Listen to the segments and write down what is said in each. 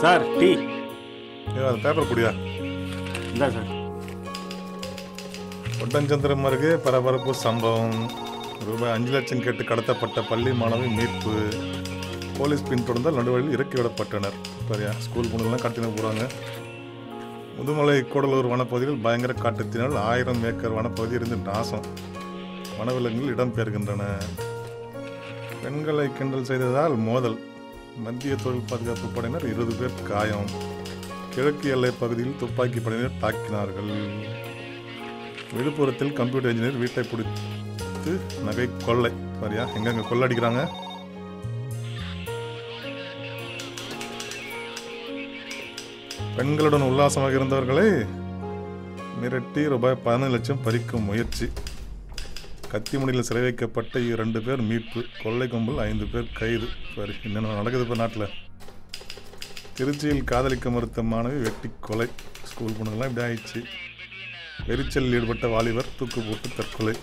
Sir tea ஏ அது paper குடியா இந்தா சார் ஒட்டஞ்சந்திரம் அருகே பரபரப்பு சம்பவம் ரூபாய் அஞ்சு லட்சம் கேட்டு கடத்தப்பட்ட பள்ளி மாணவி மீட்பு போலீஸ் பின்தொடர்ந்தால் நடுவழியில் இறக்கி விடப்பட்டனர் சரியா ஸ்கூல் பொண்ணுங்களாம் காட்டின போகிறாங்க முதுமலை கூடலூர் வனப்பகுதியில் பயங்கர காட்டுத்தினால் ஆயிரம் ஏக்கர் வனப்பகுதி இருந்து நாசம் வனவிலங்குகள் இடம்பெயர்கின்றன பெண்களை கிண்டல் செய்ததால் மோதல் மத்திய தொழில் பாதுகாப்பு படையினர் இருபது பேர் காயம் கிழக்கு எல்லை பகுதியில் துப்பாக்கி படையினர் தாக்கினார்கள் விழுப்புரத்தில் கம்ப்யூட்டர் இன்ஜினியர் வீட்டை பிடித்து நகை கொள்ளை சரியா எங்கெங்க கொள்ளடிக்கிறாங்க பெண்களுடன் உல்லாசமாக இருந்தவர்களை மிரட்டி ரூபாய் பதினஞ்சு லட்சம் பறிக்கும் முயற்சி கத்திமுனையில் சிறை வைக்கப்பட்ட இரண்டு பேர் மீட்பு கொள்ளை கும்பல் ஐந்து பேர் கைது சரி என்னென்ன நடக்குது இப்போ நாட்டில் திருச்சியில் காதலிக்க மறுத்த மாணவி வெட்டி கொலை ஸ்கூல் பொண்ணுங்களாம் இப்படி ஆயிடுச்சு எரிச்சலில் ஈடுபட்ட வாலிபர் தூக்கு போட்டு தற்கொலை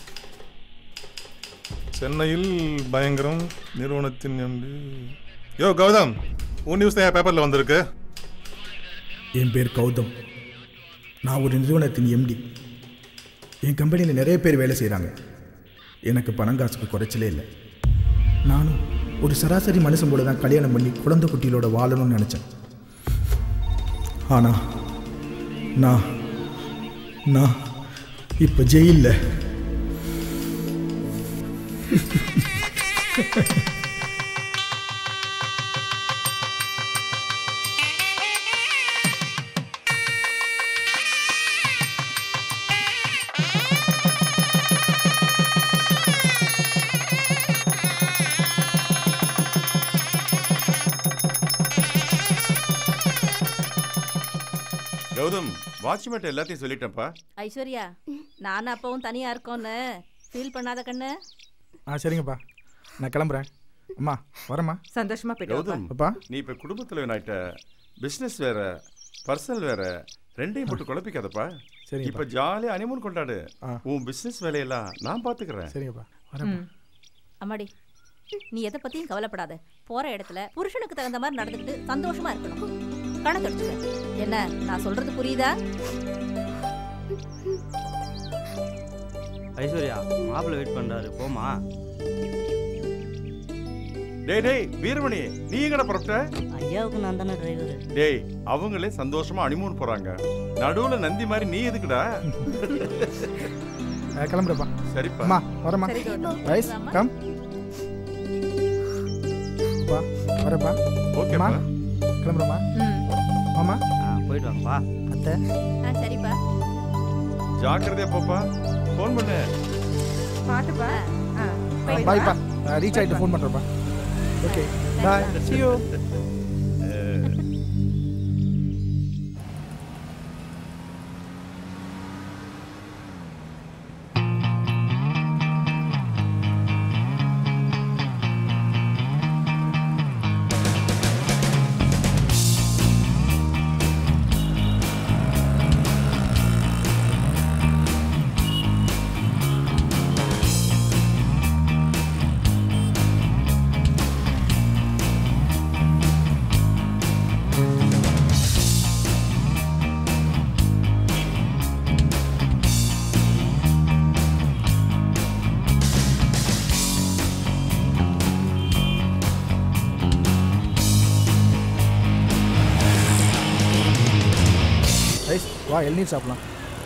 சென்னையில் பயங்கரம் நிறுவனத்தின் எம்பி யோ கௌதம் உன் நியூஸ் தான் பேப்பரில் வந்திருக்கு என் பேர் கௌதம் நான் ஒரு நிறுவனத்தின் எம்டி என் கம்பெனியில் நிறைய பேர் வேலை செய்கிறாங்க எனக்கு பணம் காசுக்கு குறைச்சலே இல்லை நானும் ஒரு சராசரி மனுஷன் கூட தான் கல்யாணம் பண்ணி குழந்தை குட்டிகளோட வாழணும்னு நினச்சேன் ஆனால் நான் நான் இப்போ ஜெயிலில் கௌதம் வாட்ச்மேட் எல்லாத்தையும் சொல்லிட்டேன்ப்பா ஐஸ்வர்யா நானும் அப்பவும் தனியா இருக்கோன்னு ஃபீல் பண்ணாத கண்ணு ஆ சரிங்கப்பா நான் கிளம்புறேன் அம்மா வரேம்மா சந்தோஷமா போயிட்டு வாப்பா. கௌதம் அப்பா நீ இப்ப குடும்ப தலைவன் ஆயிட்ட பிசினஸ் வேற பர்சனல் வேற ரெண்டையும் போட்டு குழப்பிக்காதப்பா சரிங்கப்பா. இப்ப ஜாலியா அனிமூன் கொண்டாடு ஆ. உன் பிசினஸ் வேலையெல்லாம் நான் பாத்துக்கிறேன் சரிங்கப்பா வரேன்ப்பா ம். அம்மாடி நீ எதை பத்தியும் கவலைப்படாத போற இடத்துல புருஷனுக்கு தகுந்த மாதிரி நடந்துக்கிட்டு சந்தோஷமா இருக்கணும் கணக்கு எடுத்துக்க என்ன நான் சொல்றது புரியுதா ஐஸ்வர்யா மாப்பிள்ளை வெயிட் பண்றாரு போமா டேய் டேய் வீரமணி நீ எங்கடா புறப்பட்ட ஐயாவுக்கு நான் தானே டிரைவர் டேய் அவங்களே சந்தோஷமா அனிமூன் போறாங்க நடுவுல நந்தி மாதிரி நீ எதுக்குடா ஆ, கிளம்புறேப்பா சரிப்பா அம்மா வரேம்மா சரி கௌதம் ரைஸ் கம் அப்பா வரேப்பா ஓகேப்பா அம்மா. கிளம்புறேம்மா ம் மாமா ஆ போயிட்டு வாங்கப்பா அத்தை ஆ சரிப்பா ஜாக்கிரதையா போப்பா ஃபோன் பண்ணு பாத்துப்பா ஆ போயிட்டு வா. பாய்ப்பா ரீச் ஆகிட்டு ஃபோன் பண்ணுறேப்பா ஓகே பாய் see you ரைஸ் வா இளநீர் சாப்பிடலாம்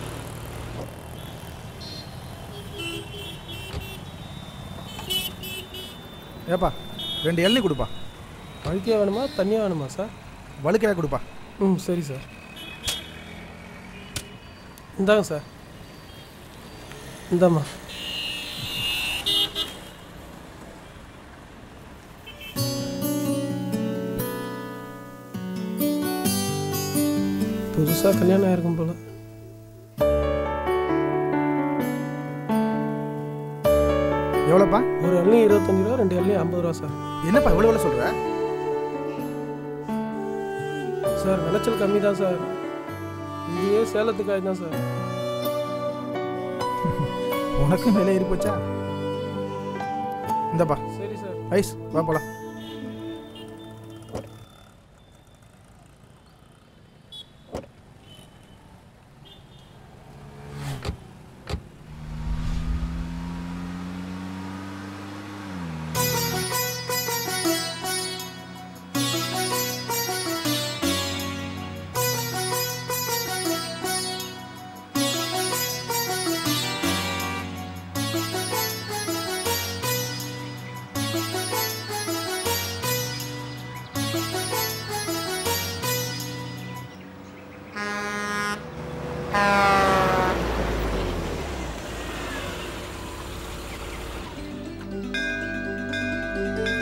ஏப்பா ரெண்டு இளநீ கொடுப்பா வழுக்கையாக வேணுமா தண்ணியாக வேணுமா சார் வழுக்கையாக கொடுப்பா ம் சரி சார் இந்தாங்க சார் இந்தாம்மா புதுசாக கல்யாணம் ஆயிருக்கும் போல எவ்வளோப்பா ஒரு இளநீ இருபத்தஞ்சு ரூபா ரெண்டு இளநீ ஐம்பது ரூபா சார் என்னப்பா இவ்வளோ இவ்வளோ சொல்கிற சார் விளைச்சல் கம்மி தான் சார் இதுவே சேலத்துக்காய் தான் சார் உனக்கும் விலை ஏறி போச்சா இந்தப்பா சரி சார் ஐஸ் வா போலாம்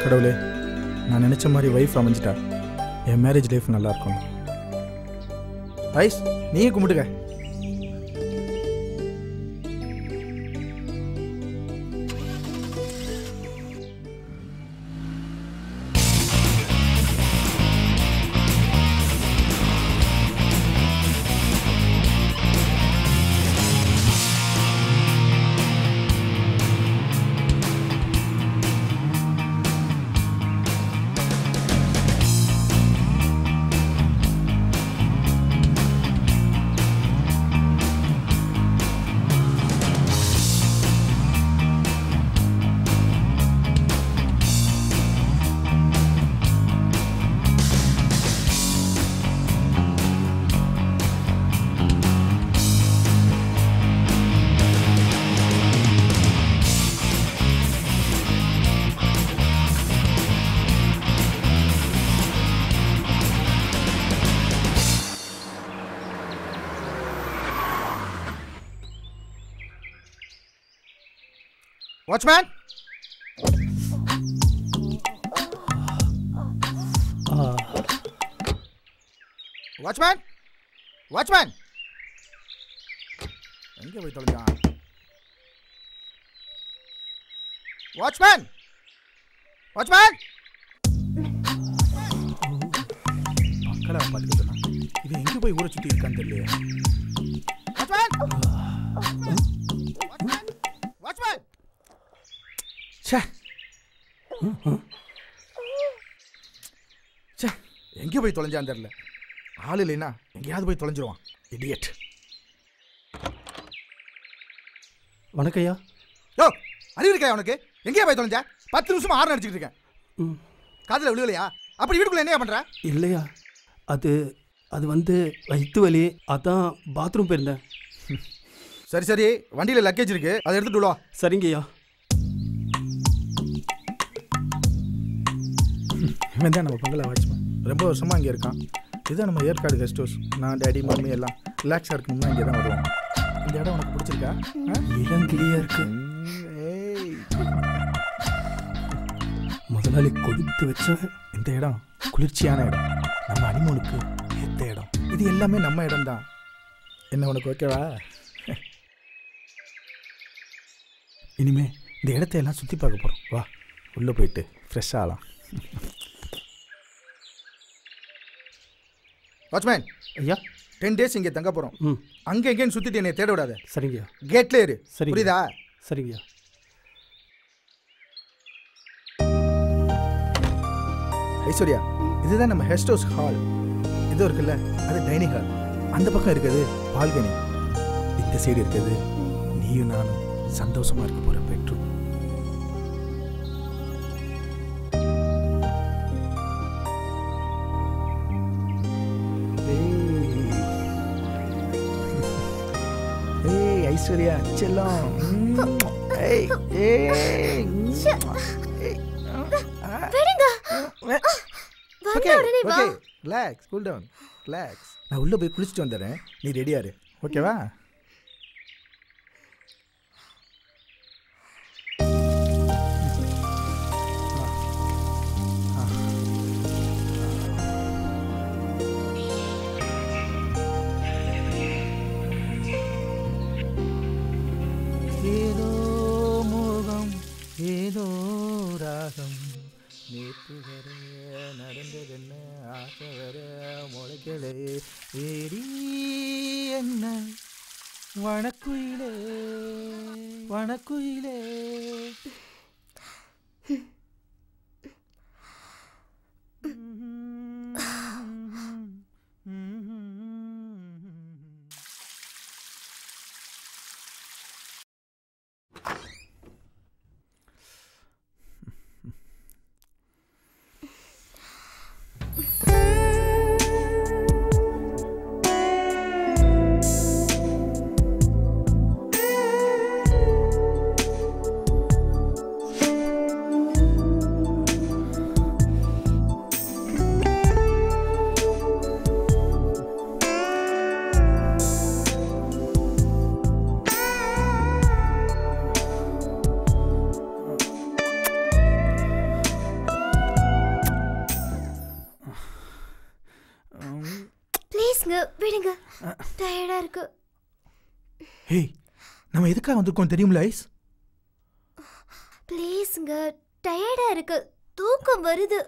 கடவுளே நான் நினச்ச மாதிரி ஒய்ஃப் அமைஞ்சிட்டா என் மேரேஜ் லைஃப் நல்லா இருக்கும் ஐஸ் நீயே கும்பிட்டுக்க வாட்ச்மேன் வாட்ச்மேன் வாட்ச்மேன் எங்கே போய் தொலைஞ்சான் வாட்ச்மேன் வாட்ச்மேன் மக்களை பார்த்துக்க சொன்னா இவன் எங்கே போய் ஊரை சுற்றி இருக்கான்னு தெரியலையே வாட்ச்மேன் வாட்ச்மேன் ச்சே ச்சே எங்கே போய் தொலைஞ்சான்னு தெரியல ஆள் இல்லைன்னா எங்கேயாவது போய் தொலைஞ்சிருவான் இடியட் வணக்கம் ஐயா யோ அறிவு இருக்கா உனக்கு எங்கேயா போய் தொலைஞ்ச பத்து நிமிஷமா ஆறு அடிச்சுட்டு இருக்கேன் ம் காதில் விழுகலையா அப்படி வீட்டுக்குள்ள என்னையா பண்ற இல்லையா அது அது வந்து வயிற்று வலி அதான் பாத்ரூம் போயிருந்தேன் சரி சரி வண்டியில் லக்கேஜ் இருக்கு அதை எடுத்துட்டு விடுவா சரிங்க ஐயா இவன் தான் நம்ம பங்களா வாட்ச்மேன் ரொம்ப வருஷமா இங்கே இருக்கான் இதுதான் நம்ம ஏற்காடு கெஸ்ட் ஹவுஸ் நான் டேடி மம்மி எல்லாம் ரிலாக்ஸாக இருக்கணும்னா இங்கே தான் வருவோம் இந்த இடம் உனக்கு பிடிச்சிருக்கா ஆ? இடம் கிளியா இருக்கு ம், ஏய். முதலாளி கொடுத்து வச்சேன் இந்த இடம் குளிர்ச்சியான இடம் நம்ம அனிமோனுக்கு ஏற்ற இடம் இது எல்லாமே நம்ம இடம் தான் என்ன உனக்கு ஓகேவா இனிமே இந்த இடத்த எல்லாம் சுற்றி பார்க்க போகிறோம் வா உள்ளே போயிட்டு ஃப்ரெஷ் ஆகலாம் வாட்ச்மேன் ஐயா டென் டேஸ் இங்கே தங்க போகிறோம் ம் அங்கே எங்கேன்னு சுற்றிட்டு என்னை தேட விடாத சரிங்கய்யா கேட்ல இரு சரிங்க. புரியுதா சரிங்கய்யா ஐஸ்வர்யா இதுதான் நம்ம கெஸ்ட் ஹவுஸ் ஹால் இது இருக்குல்ல அது டைனிங் ஹால் அந்த பக்கம் இருக்குது பால்கனி இந்த சைடு இருக்குது நீயும் நானும் சந்தோஷமா இருக்க போற பெட்ரூம் ஏய் ஐஸ்வர்யா செல்லம் ம். ஏய் ஏய் ம். ஏய். Okay okay relax cool down relax நான் உள்ளே போய் குளிச்சுட்டு வந்துடுறேன் நீ ரெடியா இரு ஓகேவா ஏதோ மோகம் ஏதோ ராகம் நேற்று வர நடந்ததென்ன ஆசை வர முளைக்கலே ஏடி என்ன வணக்குயிலே வணக்குயிலே இருங்க டயர்டா இருக்கு ஹேய் நம்ம எதுக்காக வந்திருக்கோம் தெரியுமில ஐஸ் ப்ளீஸ்ங்க டயர்டா இருக்கு தூக்கம் வருது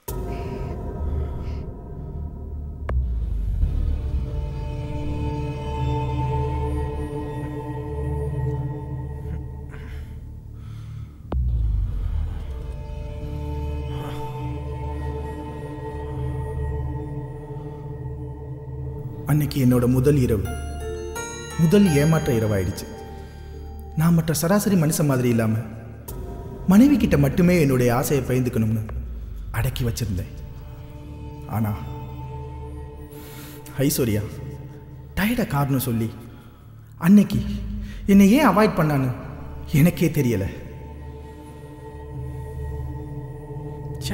அன்னைக்கு என்னோட முதல் இரவு முதல் ஏமாற்ற இரவாயிடுச்சு நான் மற்ற சராசரி மனுஷன் மாதிரி இல்லாமல் மனைவி கிட்ட மட்டுமே என்னுடைய ஆசையை பயந்துக்கணும்னு அடக்கி வச்சிருந்தேன் ஆனா ஐஸ்வர்யா டயர்டை காரணம் சொல்லி அன்னைக்கு என்னை ஏன் அவாய்ட் பண்ணான்னு எனக்கே தெரியல ச்சே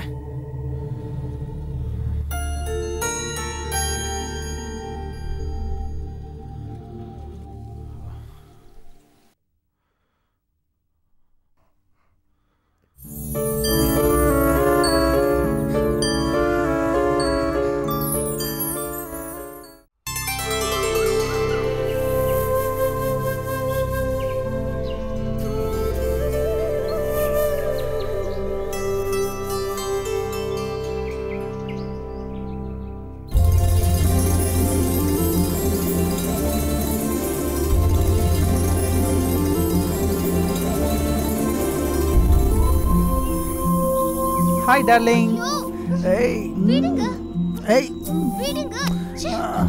ஹாய் டார்லிங் ஏய் விடுங்க ஏய் விடுங்க ச்சே,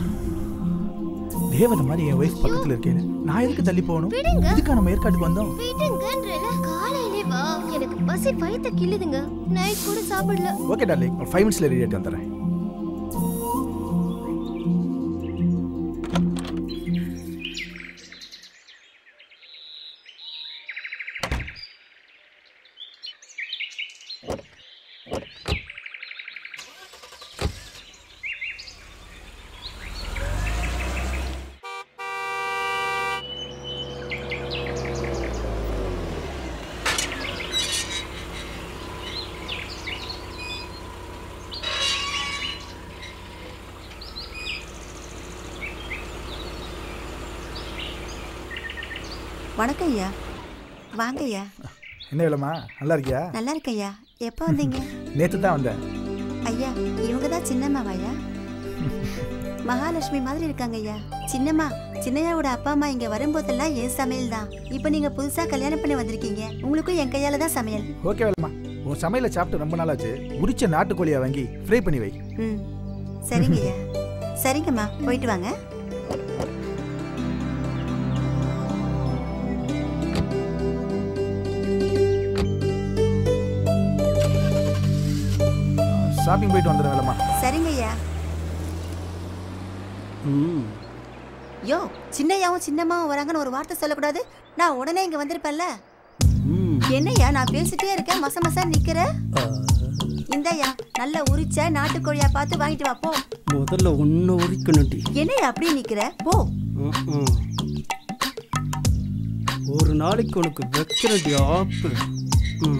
தேவதை மாதிரி என் ஒய்ஃப் பக்கத்தில் இருக்கேன் நான் எதுக்கு தள்ளி போகணும் விடுங்க. இதுக்கா நம்ம ஏற்காட்டுக்கு வந்தோம் விடுங்கன்றல காலையிலே வா எனக்கு பசி வயித்த கிள்ளுதுங்க நைட் கூட சாப்பிடல ஓகே டார்லிங் ஒரு ஃபைவ் மினிட்ஸில் ரெடி ஆகிட்டு வந்துடுறேன் வணக்கம் ஐயா வாங்க ஐயா என்ன வேலைம்மா நல்லா இருக்கியா நல்லா இருக்க ஐயா எப்போ வந்தீங்க நேற்று தான் வந்தேன் ஐயா இவங்க தான் சின்னம்மாவாயா மகாலட்சுமி மாதிரி இருக்காங்க ஐயா சின்னம்மா சின்னையாவோட அப்பா அம்மா இங்க வரும்போதெல்லாம் என் சமையல் தான் இப்போ நீங்க புதுசா கல்யாணம் பண்ணி வந்திருக்கீங்க உங்களுக்கும் என் கையால தான் சமையல் ஓகே வேலைம்மா உன் சமையலை சாப்பிட்டு ரொம்ப நாளாச்சு உரிச்ச நாட்டுக்கோழியை வாங்கி ஃப்ரை பண்ணி வை ம் சரிங்க ஐயா சரிங்கம்மா போயிட்டு வாங்க ஷாப்பிங் போயிட்டு வந்துடுறேன் வேலைம்மா சரிங்க ஐயா ம் யோ சின்னையாவும் சின்னம்மாவும் வராங்கன்னு ஒரு வார்த்தை சொல்லக்கூடாது நான் உடனே இங்க வந்திருப்பேன்ல ம் என்னய்யா நான் பேசிட்டே இருக்கேன் மச மசா நிக்கிற ஆ, இந்தாயா நல்ல உரிச்ச நாட்டுக்கோழியா பார்த்து வாங்கிட்டு வா போ முதல்ல ஒன்று உரிக்கணும்டி என்னய்யா அப்படியே நிக்கிற போ ம், ம். ஒரு நாளைக்கு உனக்கு வைக்கிறடி ஆப்பு ம்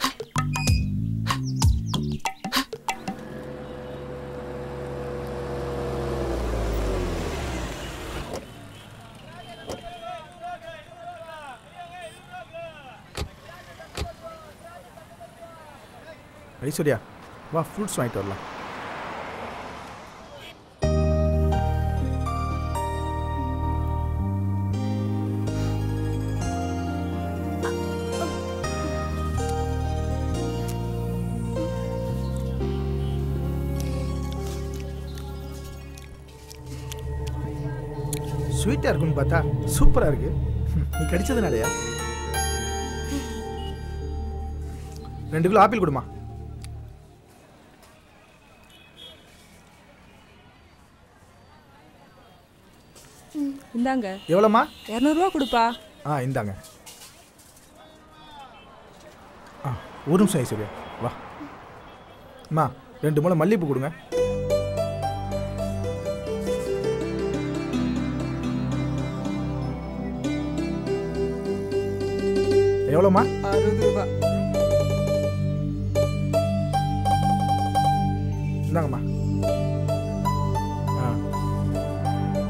ஐஸ்வர்யா வா ஃப்ரூட்ஸ் வாங்கிட்டு வரலாம் ஸ்வீட்டாக இருக்குன்னு பார்த்தா சூப்பராக இருக்கு நீ கடிச்சதுனாலயா ரெண்டு கிலோ ஆப்பிள் கொடுமா இந்தாங்க எவ்வளோம்மா இரநூறுவா கொடுப்பா ஆ இந்தாங்க ஆ ஒரு நிமிஷம் ஐஸ்வர்யா வா அம்மா ரெண்டு மூளை மல்லிகைப்பூ கொடுங்க எவ்வளோம்மா அறுபது ரூபா இந்தாங்கம்மா ஆ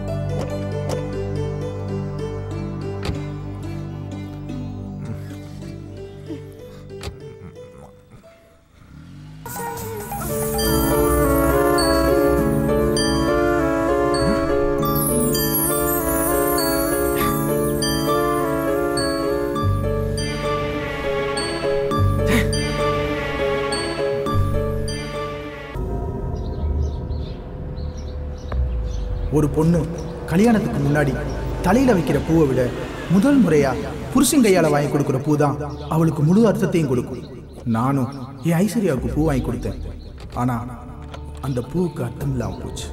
ஒரு பொண்ணு கல்யாணத்துக்கு முன்னாடி தலையில வைக்கிற பூவை விட முதல் முறையா புருஷன் கையால வாங்கி கொடுக்குற பூ தான் அவளுக்கு முழு அர்த்தத்தையும் கொடுக்கும் நானும் என் ஐஸ்வர்யாவுக்கு பூ வாங்கி கொடுத்தேன் ஆனா அந்த பூவுக்கு அர்த்தம் இல்லாம போச்சு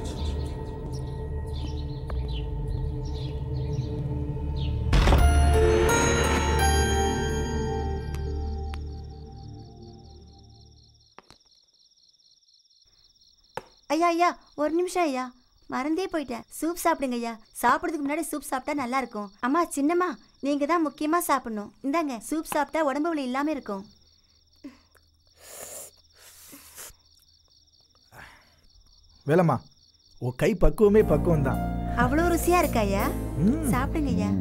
ஐயா ஐயா ஒரு நிமிஷம் ஐயா மறந்தே போயிட்டேன் சூப் சாப்பிடுங்க ஐயா சாப்பிட்றதுக்கு முன்னாடி சூப் சாப்பிட்டா நல்லா இருக்கும் அம்மா சின்னம்மா நீங்க தான் முக்கியமா சாப்பிடணும் இந்தாங்க சூப் சாப்பிட்டா உடம்பு வலி இல்லாம இருக்கும் வேலம்மா உன் கை பக்குவமே பக்குவம் தான் அவ்வளோ ருசியா இருக்கா ஐயா சாப்பிடுங்க ஐயா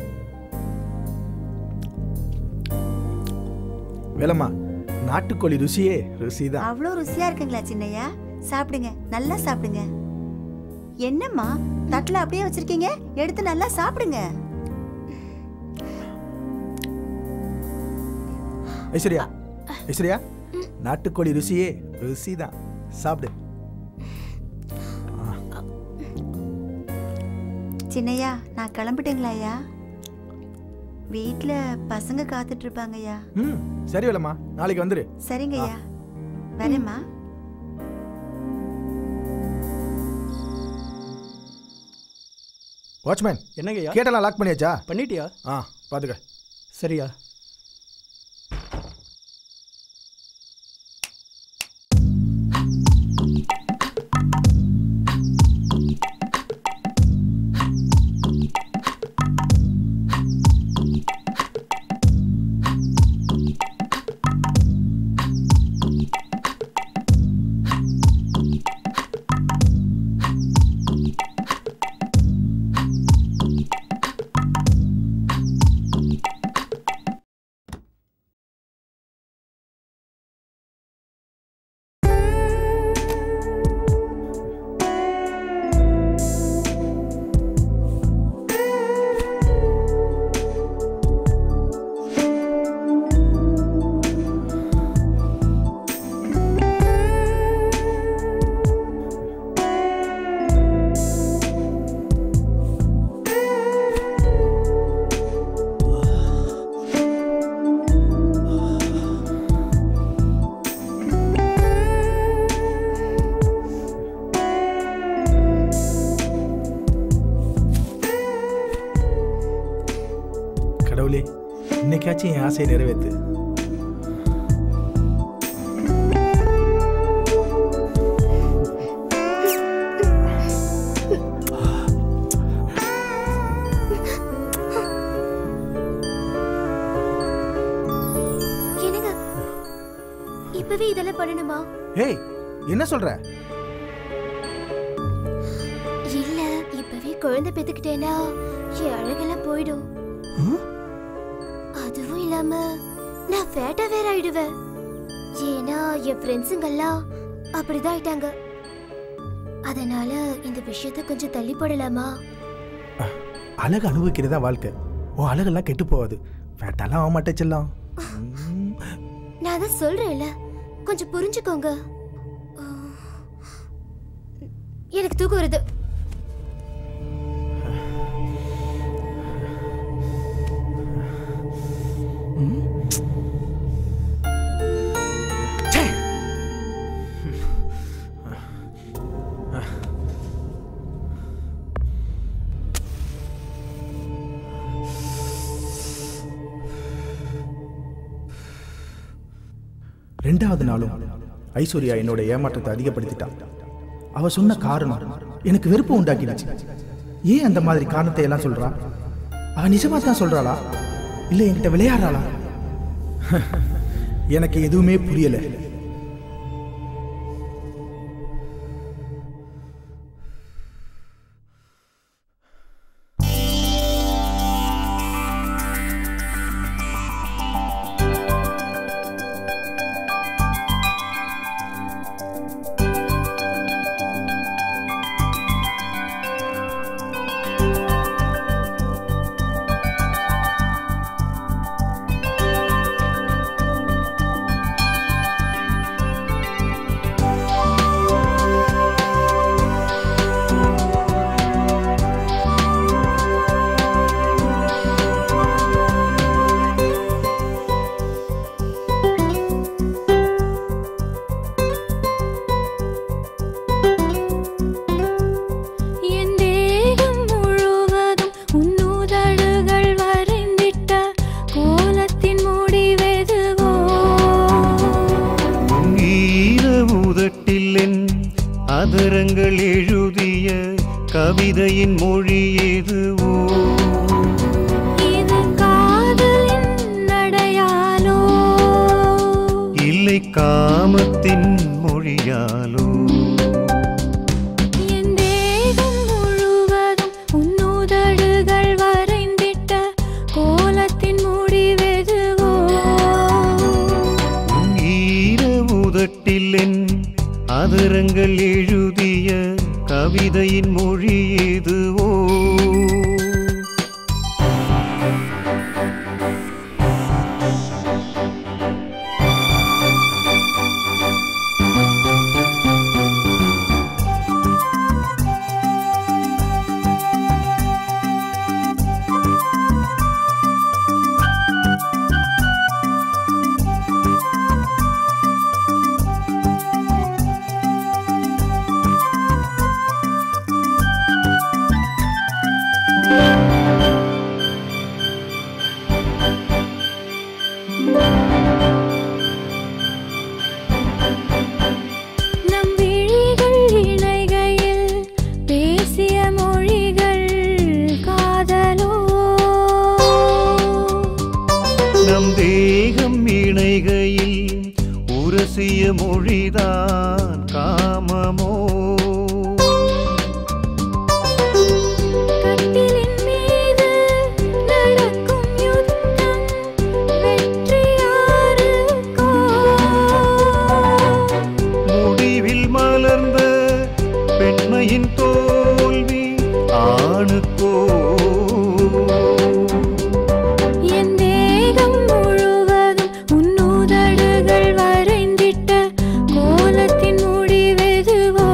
வேலம்மா நாட்டுக்கோழி ருசியே ருசி தான் அவ்வளோ ருசியா இருக்குங்களா சின்னையா சாப்பிடுங்க நல்லா சாப்பிடுங்க என்னம்மா தட்டில் அப்படியே வச்சிருக்கீங்க எடுத்து நல்லா சாப்பிடுங்க ஐஸ்வர்யா ஐஸ்வர்யா நாட்டுக்கோழி ருசியே ருசி தான் சாப்பிடு சின்னையா நான் கிளம்பிட்டேங்களா ஐயா வீட்டில் பசங்க காத்துட்டு இருப்பாங்க ஐயா ம் சரி வேலம்மா நாளைக்கு வந்துரு சரிங்க ஐயா வரேம்மா வாட்ச்மேன் என்னங்கய்யா கேட்டெல்லாம் லாக் பண்ணியாச்சா பண்ணிட்டியா ஆ பார்த்துக்க சரியா கடவுளே இன்னைக்காச்சும் என் ஆசையை நிறைவேற்று என்னங்க இப்பவே இதெல்லாம் பண்ணணுமா ஏய் என்ன சொல்ற இல்ல இப்பவே குழந்தை பெத்துக்கிட்டேனா என் அழகெல்லாம் போயிடும் அதுவும் இல்லாம நான் ஃபேட்டா வேற ஆயிடுவேன் ஏன்னா என் ஃப்ரெண்ட்ஸுங்கெல்லாம் அப்படிதான் ஆயிட்டாங்க அதனால இந்த விஷயத்த கொஞ்சம் தள்ளி போடலாமா அழகு அனுபவிக்கிறதா வாழ்க்கை உன் அழகெல்லாம் கெட்டு போகாது ஃபேட்டாலாம் ஆக மாட்டே செல்லம் நான் தான் சொல்றேன்ல கொஞ்சம் புரிஞ்சுக்கோங்க எனக்கு தூக்கம் வருது ரெண்டாவது நாளும் ஐஸ்வர்யா என்னோட ஏமாற்றத்தை அதிகப்படுத்திட்டான் அவ சொன்ன காரணம் எனக்கு வெறுப்பு உண்டாக்கிடுச்சு ஏன் அந்த மாதிரி காரணத்தை எல்லாம் சொல்றா அவ நிஜமா தான் சொல்றாளா இல்ல என்கிட்ட விளையாடுறாளா எனக்கு எதுவுமே புரியல அதரங்கள் எழுதிய கவிதையின் மொழி எதுவோ இது காதலின் நடையாலோ இல்லை காமத்தின் மொழியாலோ என் தேகம் முழுவதும் உன்னுதடுகள் வரைந்திட்ட கோலத்தின் முடிவெதுவோ உன் ஈர உதட்டில் என் அதரங்கள் எழுதிய கவிதையின் மொழி எதுவோ நம் விழிகள் இணைகையில் பேசிய மொழிகள் காதலோ நம் தேகம் இணைகையில் உரசிய மொழிதான் காமமோ கட்டிலின் மீது நடக்கும் யுத்தம் வெற்றியாருக்கோ முடிவில் மலர்ந்த பெண்மையின் தோல்வி ஆணுக்கோ என் தேகம் முழுவதும் உன்னுதடுகள் வரைந்திட்ட கோலத்தின் முடிவெதுவோ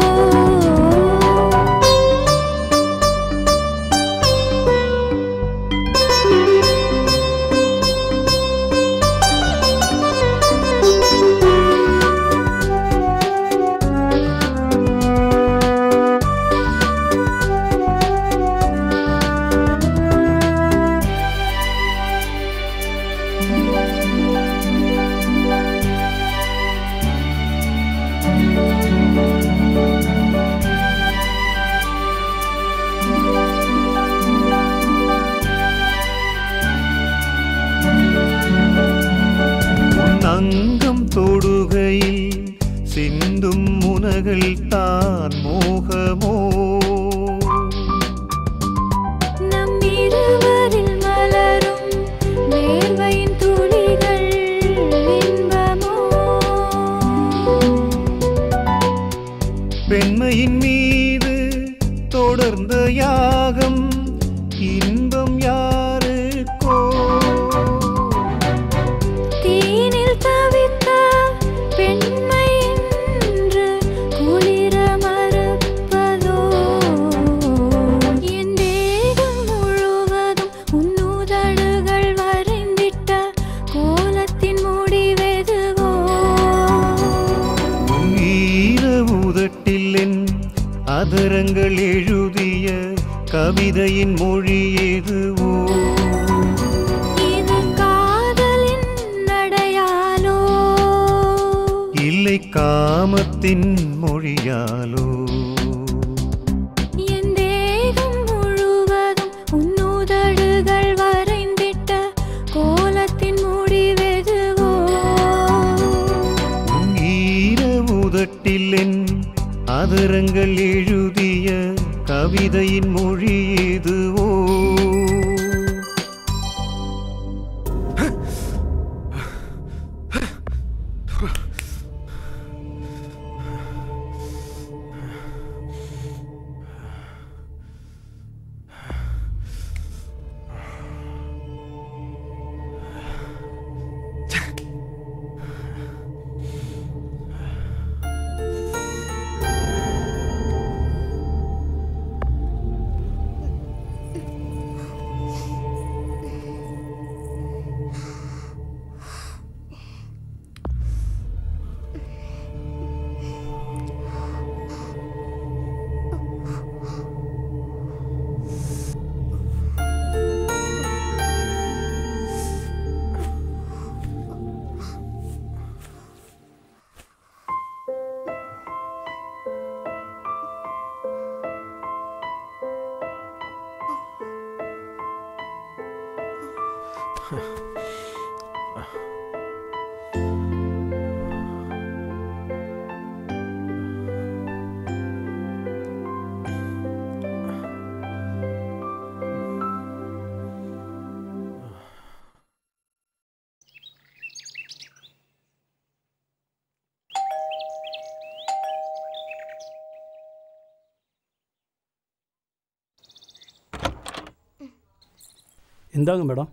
உன் அங்கம் தொடுகையில் சிந்தும் முனகள் தான் மோகமோ நம் இருவரில் மலரும் வேர்வையின் துளிகள் இன்பமோ பெண்மையின் மீது தொடர்ந்த யாகம் இன்பம் யாருக்கோ தீனில் தவித்த பெண்மை என்று குளிர மறுப்பதோ என் தேகம் முழுவதும் உன்னுதடுகள் வரைந்திட்ட கோலத்தின் முடிவெதுவோ உன் ஈர உதட்டில் என் அதரங்கள் எழுதிய கவிதையின் மொழி எதுவோ இது காதலின் நடையாலோ இல்லை காமத்தின் மொழியாலோ என் தேகம் முழுவதும் உன்னுதடுகள் வரைந்திட்ட கோலத்தின் முடிவெதுவோ உன் ஈர உதட்டில் என் அதரங்கள் எழுதிய கவிதையின் மொழி எதுவோ இந்தாங்க madam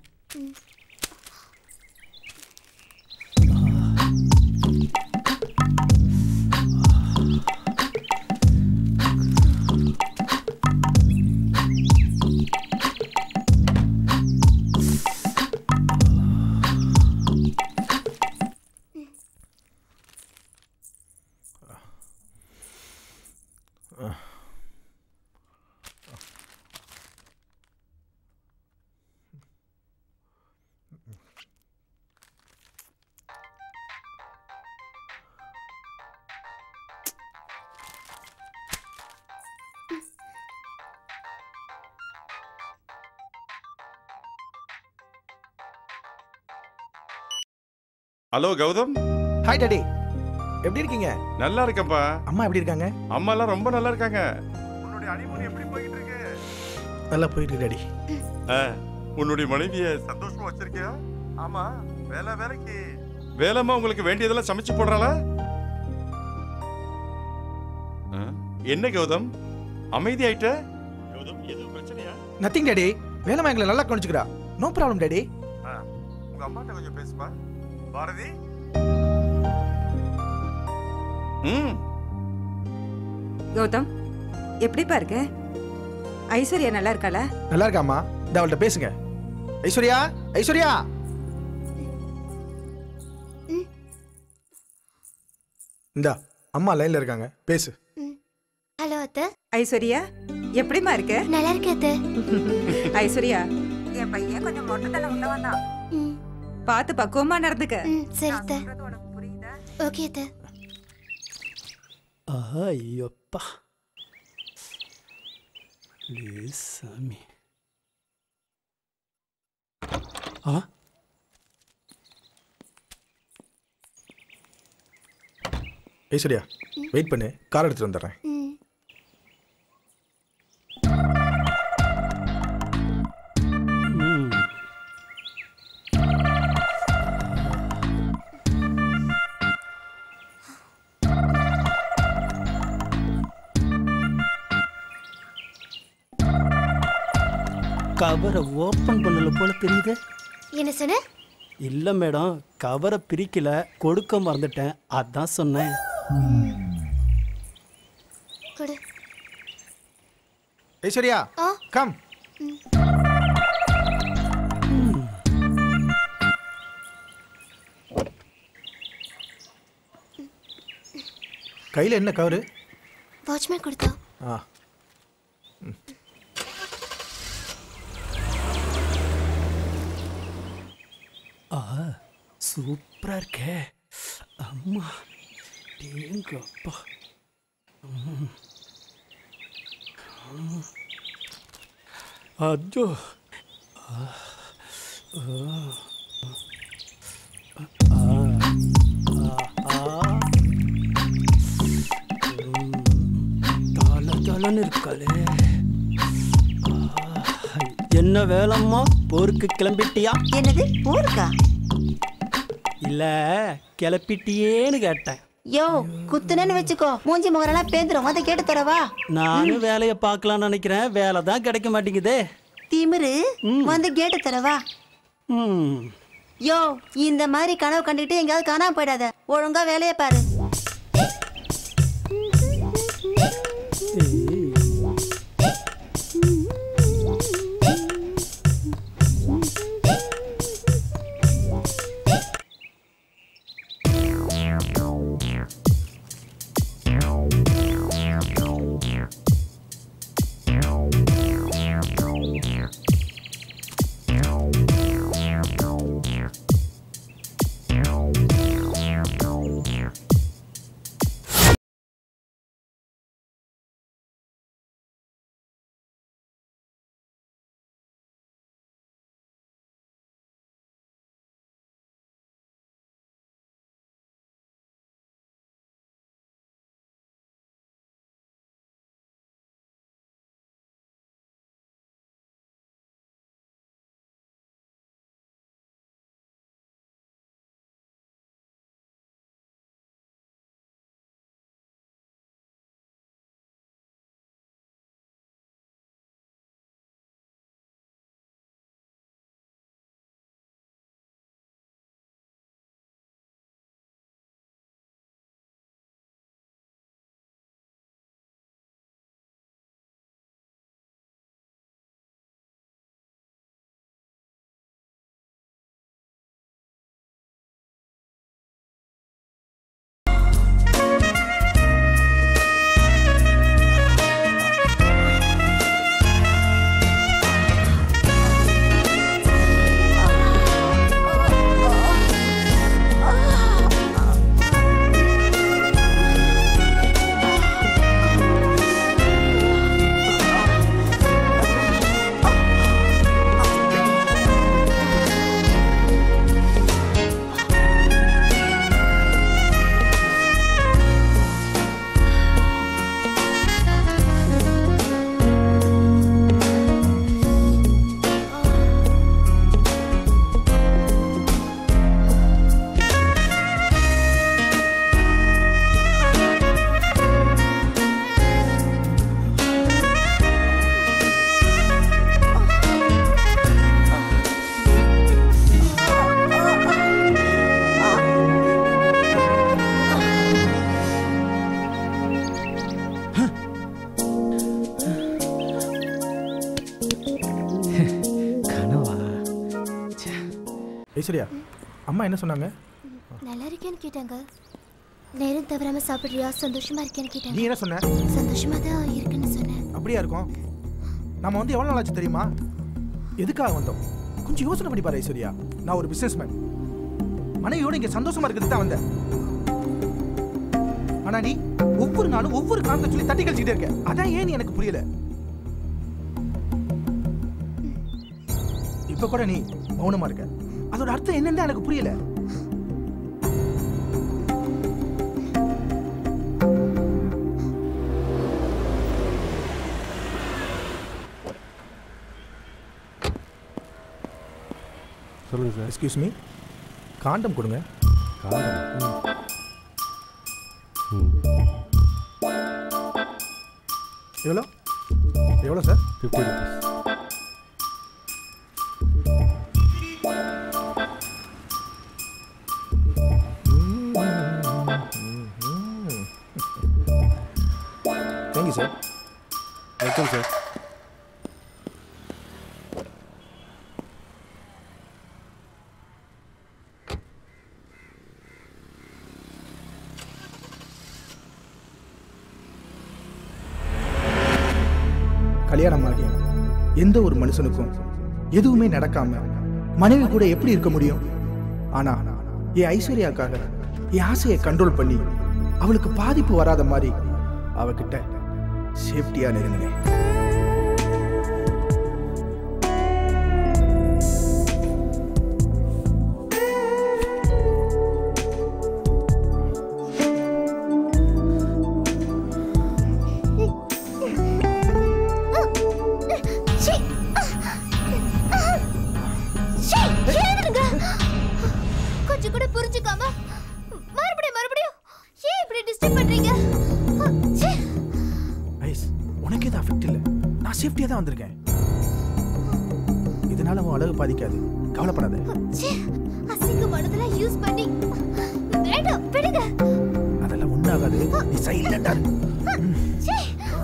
hello Gautham hi daddy எப்படி இருக்கீங்க நல்லா இருக்கேன்ப்பா அம்மா எப்படி இருக்காங்க அம்மா எல்லாம் ரொம்ப நல்லா இருக்காங்க உன்னுடைய அனிமன் எப்படி போயிட்டு இருக்கு நல்லா போயிட்டு டாடி ஆ, உன்னுடைய மனைவிய சந்தோஷமா வச்சிருக்கியா ஆமா வேலை வேலைக்கு வேலைம்மா உங்களுக்கு வேண்டியதெல்லாம் சமைச்சு போடுறாளா ஆ, என்ன கௌதம் அமைதி ஆயிட்ட கௌதம் எதுவும் பிரச்சனையா நத்திங் டாடி வேலைமா எங்களை நல்லா கவனிச்சுக்கிறா நோ ப்ராப்ளம் டாடி ஆ, உங்க அம்மாட்ட கொஞ்சம் பேசுப்பா பாரதி ம் கௌதம் எப்படிப்பா இருக்க ஐஸ்வர்யா நல்லா இருக்காளா நல்லா இருக்காம்மா இந்த அவள்கிட்ட பேசுங்க ஐஸ்வர்யா ஐஸ்வர்யா இந்தா அம்மா லைன்ல இருக்காங்க பேசு ஹலோ அத்தை ஐஸ்வர்யா எப்படிம்மா இருக்க நல்லா இருக்கேன் அத்தை ஐஸ்வர்யா என் பையன் கொஞ்சம் மொட்டைத்தனம் உள்ளவன் தான் ம், பார்த்து பக்குவமா நடந்துக்க ம், சரி அத்தை சொல்றது உனக்கு புரியுதா ஓகே அத்தை ஆஹா ஐயோப்பா லே சாமி ஆ ஐஸ்வர்யா வெயிட் பண்ணு கார் எடுத்துட்டு வந்துடுறேன் ம் ம் கவரை ஓப்பன் பண்ணல போல தெரியுது என்ன சொன்ன இல்லை மேடம் கவரை பிரிக்கல கொடுக்க மறந்துட்டேன் அதான் சொன்னேன் கொடு ஐஸ்வர்யா ஆ கம் கையில் என்ன கவரு வாட்ச்மேன் கொடுத்தா ஆ ஆ சூப்பராக இருக்கே அம்மா தேங்க அப்பா ம். அஜோ ஆ. ஆ. ஆ. ஆ. ம். தல தலன்னு இருக்காளே ஆ. என்ன வேலைம்மா போருக்கு கிளம்பிட்டியா என்னது ஊருக்கா இல்ல கிளப்பிட்டியேன்னு கேட்டேன் யோ குத்துனேன்னு வச்சுக்கோ மூஞ்சி முகரெல்லாம் பேந்துரும் அதை கேட்டு தரவா நானும் வேலையை பார்க்கலாம்னு நினைக்கிறேன் வேலை தான் கிடைக்க மாட்டேங்குதே திமிரு வந்து கேட்டு தரவா ம் யோ இந்த மாதிரி கனவு கண்டுக்கிட்டு எங்கேயாவது காணாம போயிடாத ஒழுங்கா வேலையை பாரு ஏய். ஐஸ்வர்யா அம்மா என்ன சொன்னாங்க நல்லா இருக்கேன்னு கேட்டாங்க நேரம் தவறாம சாப்பிடுறியா சந்தோஷமா இருக்கேன்னு நீ கேட்டாங்க என்ன சொன்ன சந்தோஷமா தான் இருக்குன்னு சொன்னேன் அப்படியா இருக்கும் நம்ம வந்து எவ்வளோ நாள் ஆச்சு தெரியுமா எதுக்காக வந்தோம் கொஞ்சம் யோசனை பண்ணி பாரு ஐஸ்வர்யா நான் ஒரு பிசினஸ்மேன் மனைவியோட இங்க சந்தோஷமா இருக்கிறதுக்கு தான் வந்தேன் ஆனா நீ ஒவ்வொரு நாளும் ஒவ்வொரு காரணத்தை சொல்லி தட்டி கழிச்சுக்கிட்டே இருக்க அதான் ஏன் எனக்கு புரியல இப்ப கூட நீ மௌனமா இருக்க அதோட அர்த்தம் என்னன்னு எனக்கு புரியல சொல்லுங்கள் சார் எக்ஸ்கியூஸ் மீ காண்டம் கொடுங்க காண்டம் எவ்வளோ எவ்வளோ sir fifty rupees thank you sir welcome sir கல்யாணம் ஆகி எந்த ஒரு மனுஷனுக்கும் எதுவுமே நடக்காம மனைவி கூட எப்படி இருக்க முடியும் ஆனா என் ஐஸ்வர்யாக்காக என் ஆசையை கண்ட்ரோல் பண்ணி அவளுக்கு பாதிப்பு வராத மாதிரி அவகிட்ட சேஃப்டியா நெருங்கினேன் சீ! சீ! ஏனுங்க? கொஞ்சம் கூட புரிஞ்சுக்காம மறுபடியும் மறுபடியும் ஏன் இப்படி டிஸ்டர்ப் பண்றீங்க சீ! ஐஸ் உனக்கு எதுவும் அஃபெக்ட் இல்லை நான் சேஃப்டியா தான் வந்திருக்கேன் இதனால உன் அழகு பாதிக்காது கவலைப்படாத சீ! அசிங்கமானதெல்லாம் யூஸ் பண்ணி வேண்டாம் விடுங்க அதெல்லாம் ஒன்றாகாது நீ சைலண்டா இரு சீ!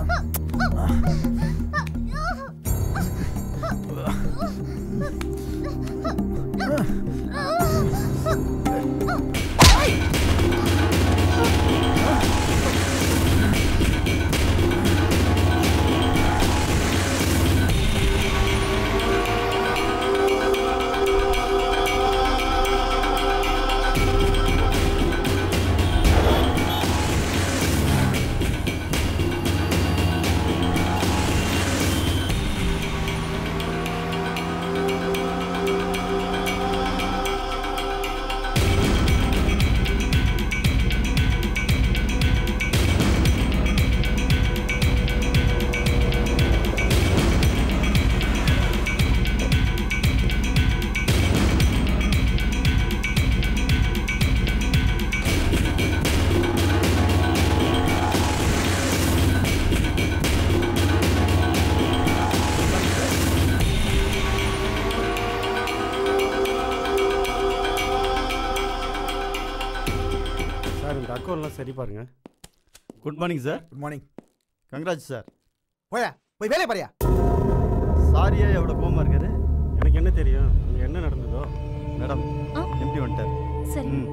சார் இந்த அக்கௌண்ட்லாம் சரி பாருங்க good morning sir good morning congrats sir போயா போய் வேலையை பாரியா சாரியா எவ்வளோ கோமா இருக்காரு எனக்கு என்ன தெரியும் இங்கே என்ன நடந்ததோ மேடம் எம்டி வந்துட்டார் சரி ம்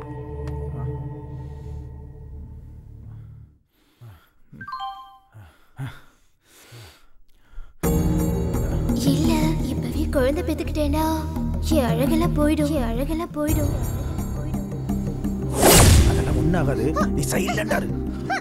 இல்ல இப்பவே குழந்தை பெத்துக்கிட்டேனா என் அழகெல்லாம் போயிடும் என் அழகெல்லாம் போயிடும் அதெல்லாம் ஒன்றாகாது நீ சைலண்டா இரு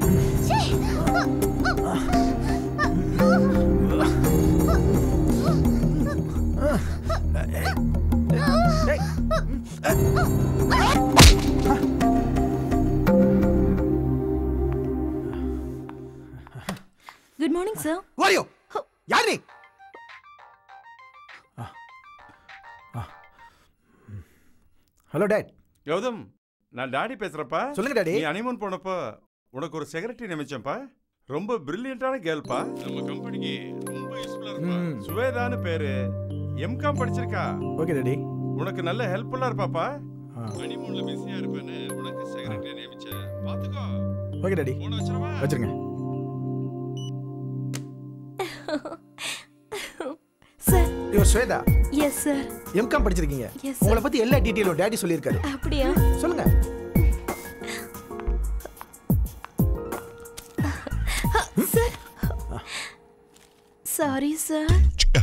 குட் மார்னிங் சார் வாரியோ யார் நீ ஹலோ டேட் கௌதம் நான் டாடி பேசுறப்பா சொல்லுங்க டாடி நீ அனிமன் போனப்போ உனக்கு ஒரு செக்ரட்டரி நியமிச்சேன்ப்பா ரொம்ப பிரில்லியண்டான கேர்ள்ப்பா நம்ம கம்பெனிக்கு ரொம்ப யூஸ்ஃபுல்லா இருப்பா ம். சுவேதான்னு பேரு எம்காம் படிச்சிருக்கா ஓகே டாடி உனக்கு நல்ல ஹெல்ப்ஃபுல்லா இருப்பாப்பா ஆ. ஹனிமூன்ல பிஸியா இருப்பேன்னு உனக்கு செக்ரட்டரி நியமிச்சேன் பாத்துக்கோ ஓகே டாடி போன வச்சிரவா வச்சிருங்க சார் ஐயோ யோ ஸ்வேதா எஸ் சார் எம்காம் படிச்சிருக்கீங்க Yes, sir. உங்களை பத்தி எல்லா டீட்டெயிலும் டேடி சொல்லியிருக்காரு அப்படியா சொல்லுங்க sir sorry sir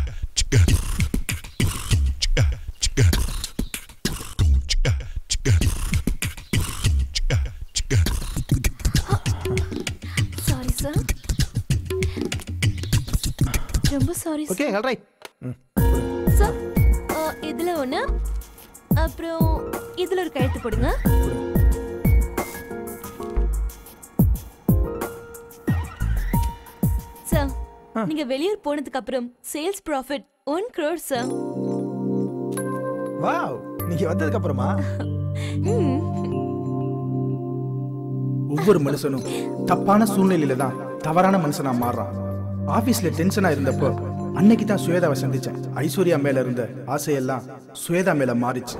sorry sir ரொம்ப sorry okay all right sir இதுல ஒண்ணு அப்புறம் இதுல ஒரு கழுத்து போடுங்க சார் நீங்க வெளியூர் போனதுக்கு அப்புறம் sales profit one crore sir wow நீங்க வந்ததுக்கு அப்புறமா ஒவ்வொரு மனுஷனும் தப்பான சூழ்நிலையில தான் தவறான மனுஷனா மாறுறான் ஆபீஸ்ல டென்ஷனா இருந்தப்போ அன்னைக்கு தான் சுவேதாவை சந்திச்சேன் ஐஸ்வர்யா மேல இருந்த ஆசையெல்லாம் சுவேதா மேல மாறிச்சு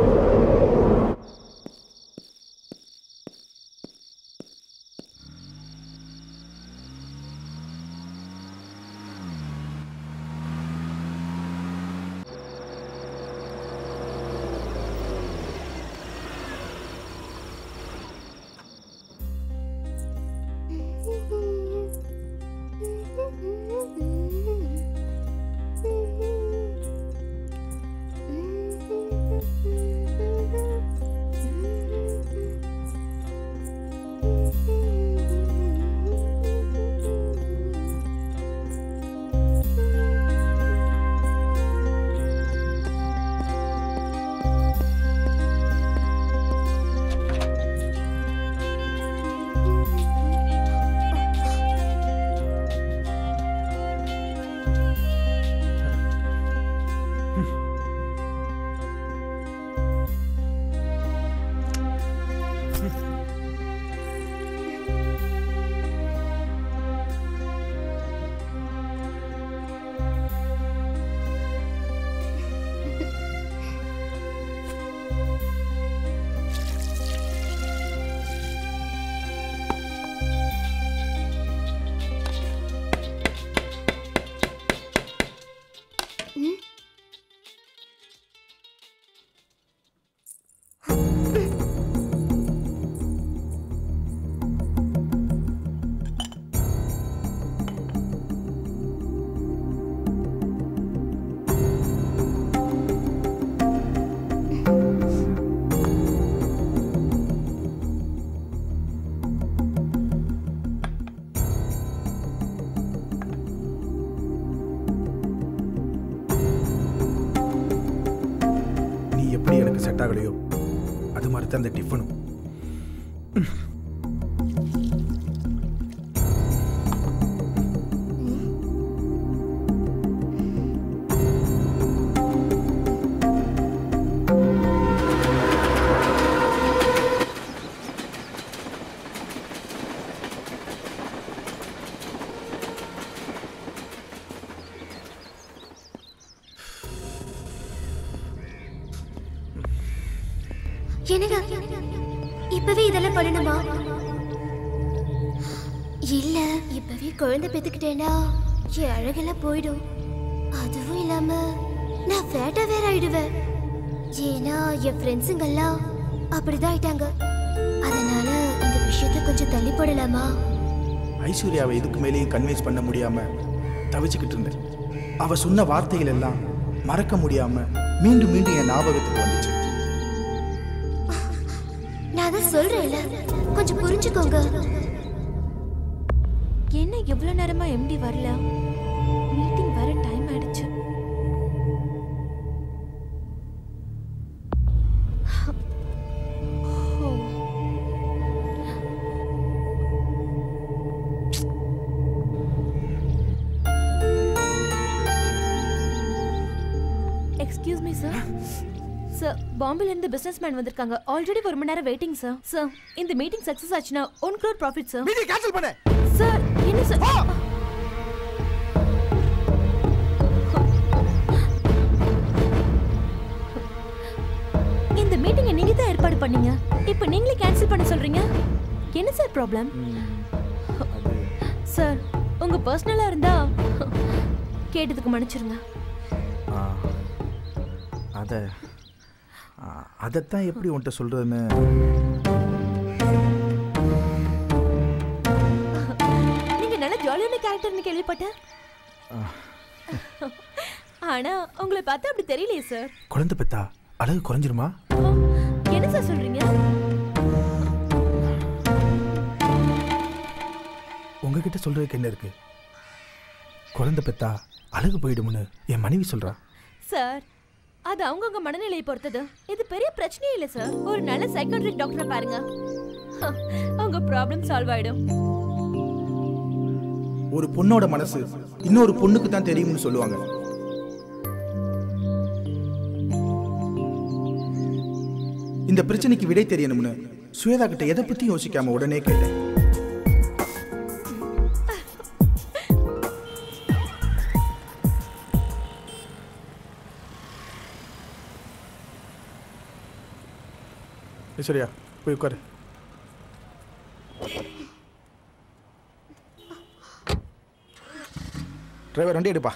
நீ எப்படி எனக்கு செட் ஆகலையோ அது மாதிரி தான் அந்த டிஃபனும் என்னங்க இப்பவே இதெல்லாம் பண்ணணுமா இல்ல இப்பவே குழந்தை பெத்துக்கிட்டேன்னா என் அழகெல்லாம் போயிடும் அதுவும் இல்லாம நான் ஃபேட்டா வேற ஆயிடுவேன் ஏன்னா என் ஃப்ரெண்ட்ஸுங்கெல்லாம் அப்படிதான் ஆயிட்டாங்க அதனால இந்த விஷயத்தை கொஞ்சம் தள்ளி போடலாமா ஐஸ்வர்யாவை இதுக்கு மேலேயும் கன்வின்ஸ் பண்ண முடியாம தவிச்சுக்கிட்டு இருந்தேன் அவ சொன்ன வார்த்தைகள் எல்லாம் மறக்க முடியாம மீண்டும் மீண்டும் என் ஞாபகத்துக்கு வந்துச்சு நான் தான் சொல்றேன்ல கொஞ்சம் புரிஞ்சுக்கோங்க என்ன எவ்வளவு நேரமா எம்டி வரல மீட்டிங் வர டைம் ஆயிடுச்சு ஓ. எக்ஸ்கியூஸ் மீ சார் சார் பாம்பேல இருந்து பிசினஸ் மேன் வந்திருக்காங்க ஆல்ரெடி ஒரு மணி நேரம் வெயிட்டிங் சார் சார் இந்த மீட்டிங் சக்சஸ் ஆச்சுன்னா one crore profit sir meeting cancel பண்ணு சார் என்ன சார் இந்த மீட்டிங்கை நீங்க தான் ஏற்பாடு பண்ணீங்க இப்போ நீங்களே கேன்சல் பண்ண சொல்றீங்க என்ன சார் ப்ராப்ளம் சார் உங்க பர்சனலா இருந்தா கேட்டதுக்கு மன்னிச்சிருங்க ஆ அதை அதைத்தான் எப்படி உன்கிட்ட சொல்கிறதுன்னு நீங்க நல்ல ஜாலியான கேரக்டர்னு கேள்விப்பட்டேன் ஆனா உங்களை பார்த்தா அப்படி தெரியலையே சார் குழந்தை பெத்தா அழகு குறைஞ்சிருமா என்ன சார் சொல்றீங்க உங்ககிட்ட சொல்றதுக்கு என்ன இருக்கு குழந்தை பெத்தா அழகு போயிடும்னு என் மனைவி சொல்றா சார் அது அவங்கவுங்க மனநிலையை பொறுத்தது இது பெரிய பிரச்சனையே இல்லை சார் ஒரு நல்ல சைக்காட்ரிக் டாக்டரை பாருங்க ஹ, உங்க ப்ராப்ளம் சால்வ் ஆயிடும் ஒரு பொண்ணோட மனசு இன்னொரு பொண்ணுக்கு தான் தெரியும்னு சொல்லுவாங்க இந்த பிரச்சனைக்கு விடை தெரியணும்னு சுவேதா கிட்ட எதை பத்தி யோசிக்காம உடனே கேட்டேன் சரியா போய் உட்காரு டிரைவர் வண்டி எடுப்பா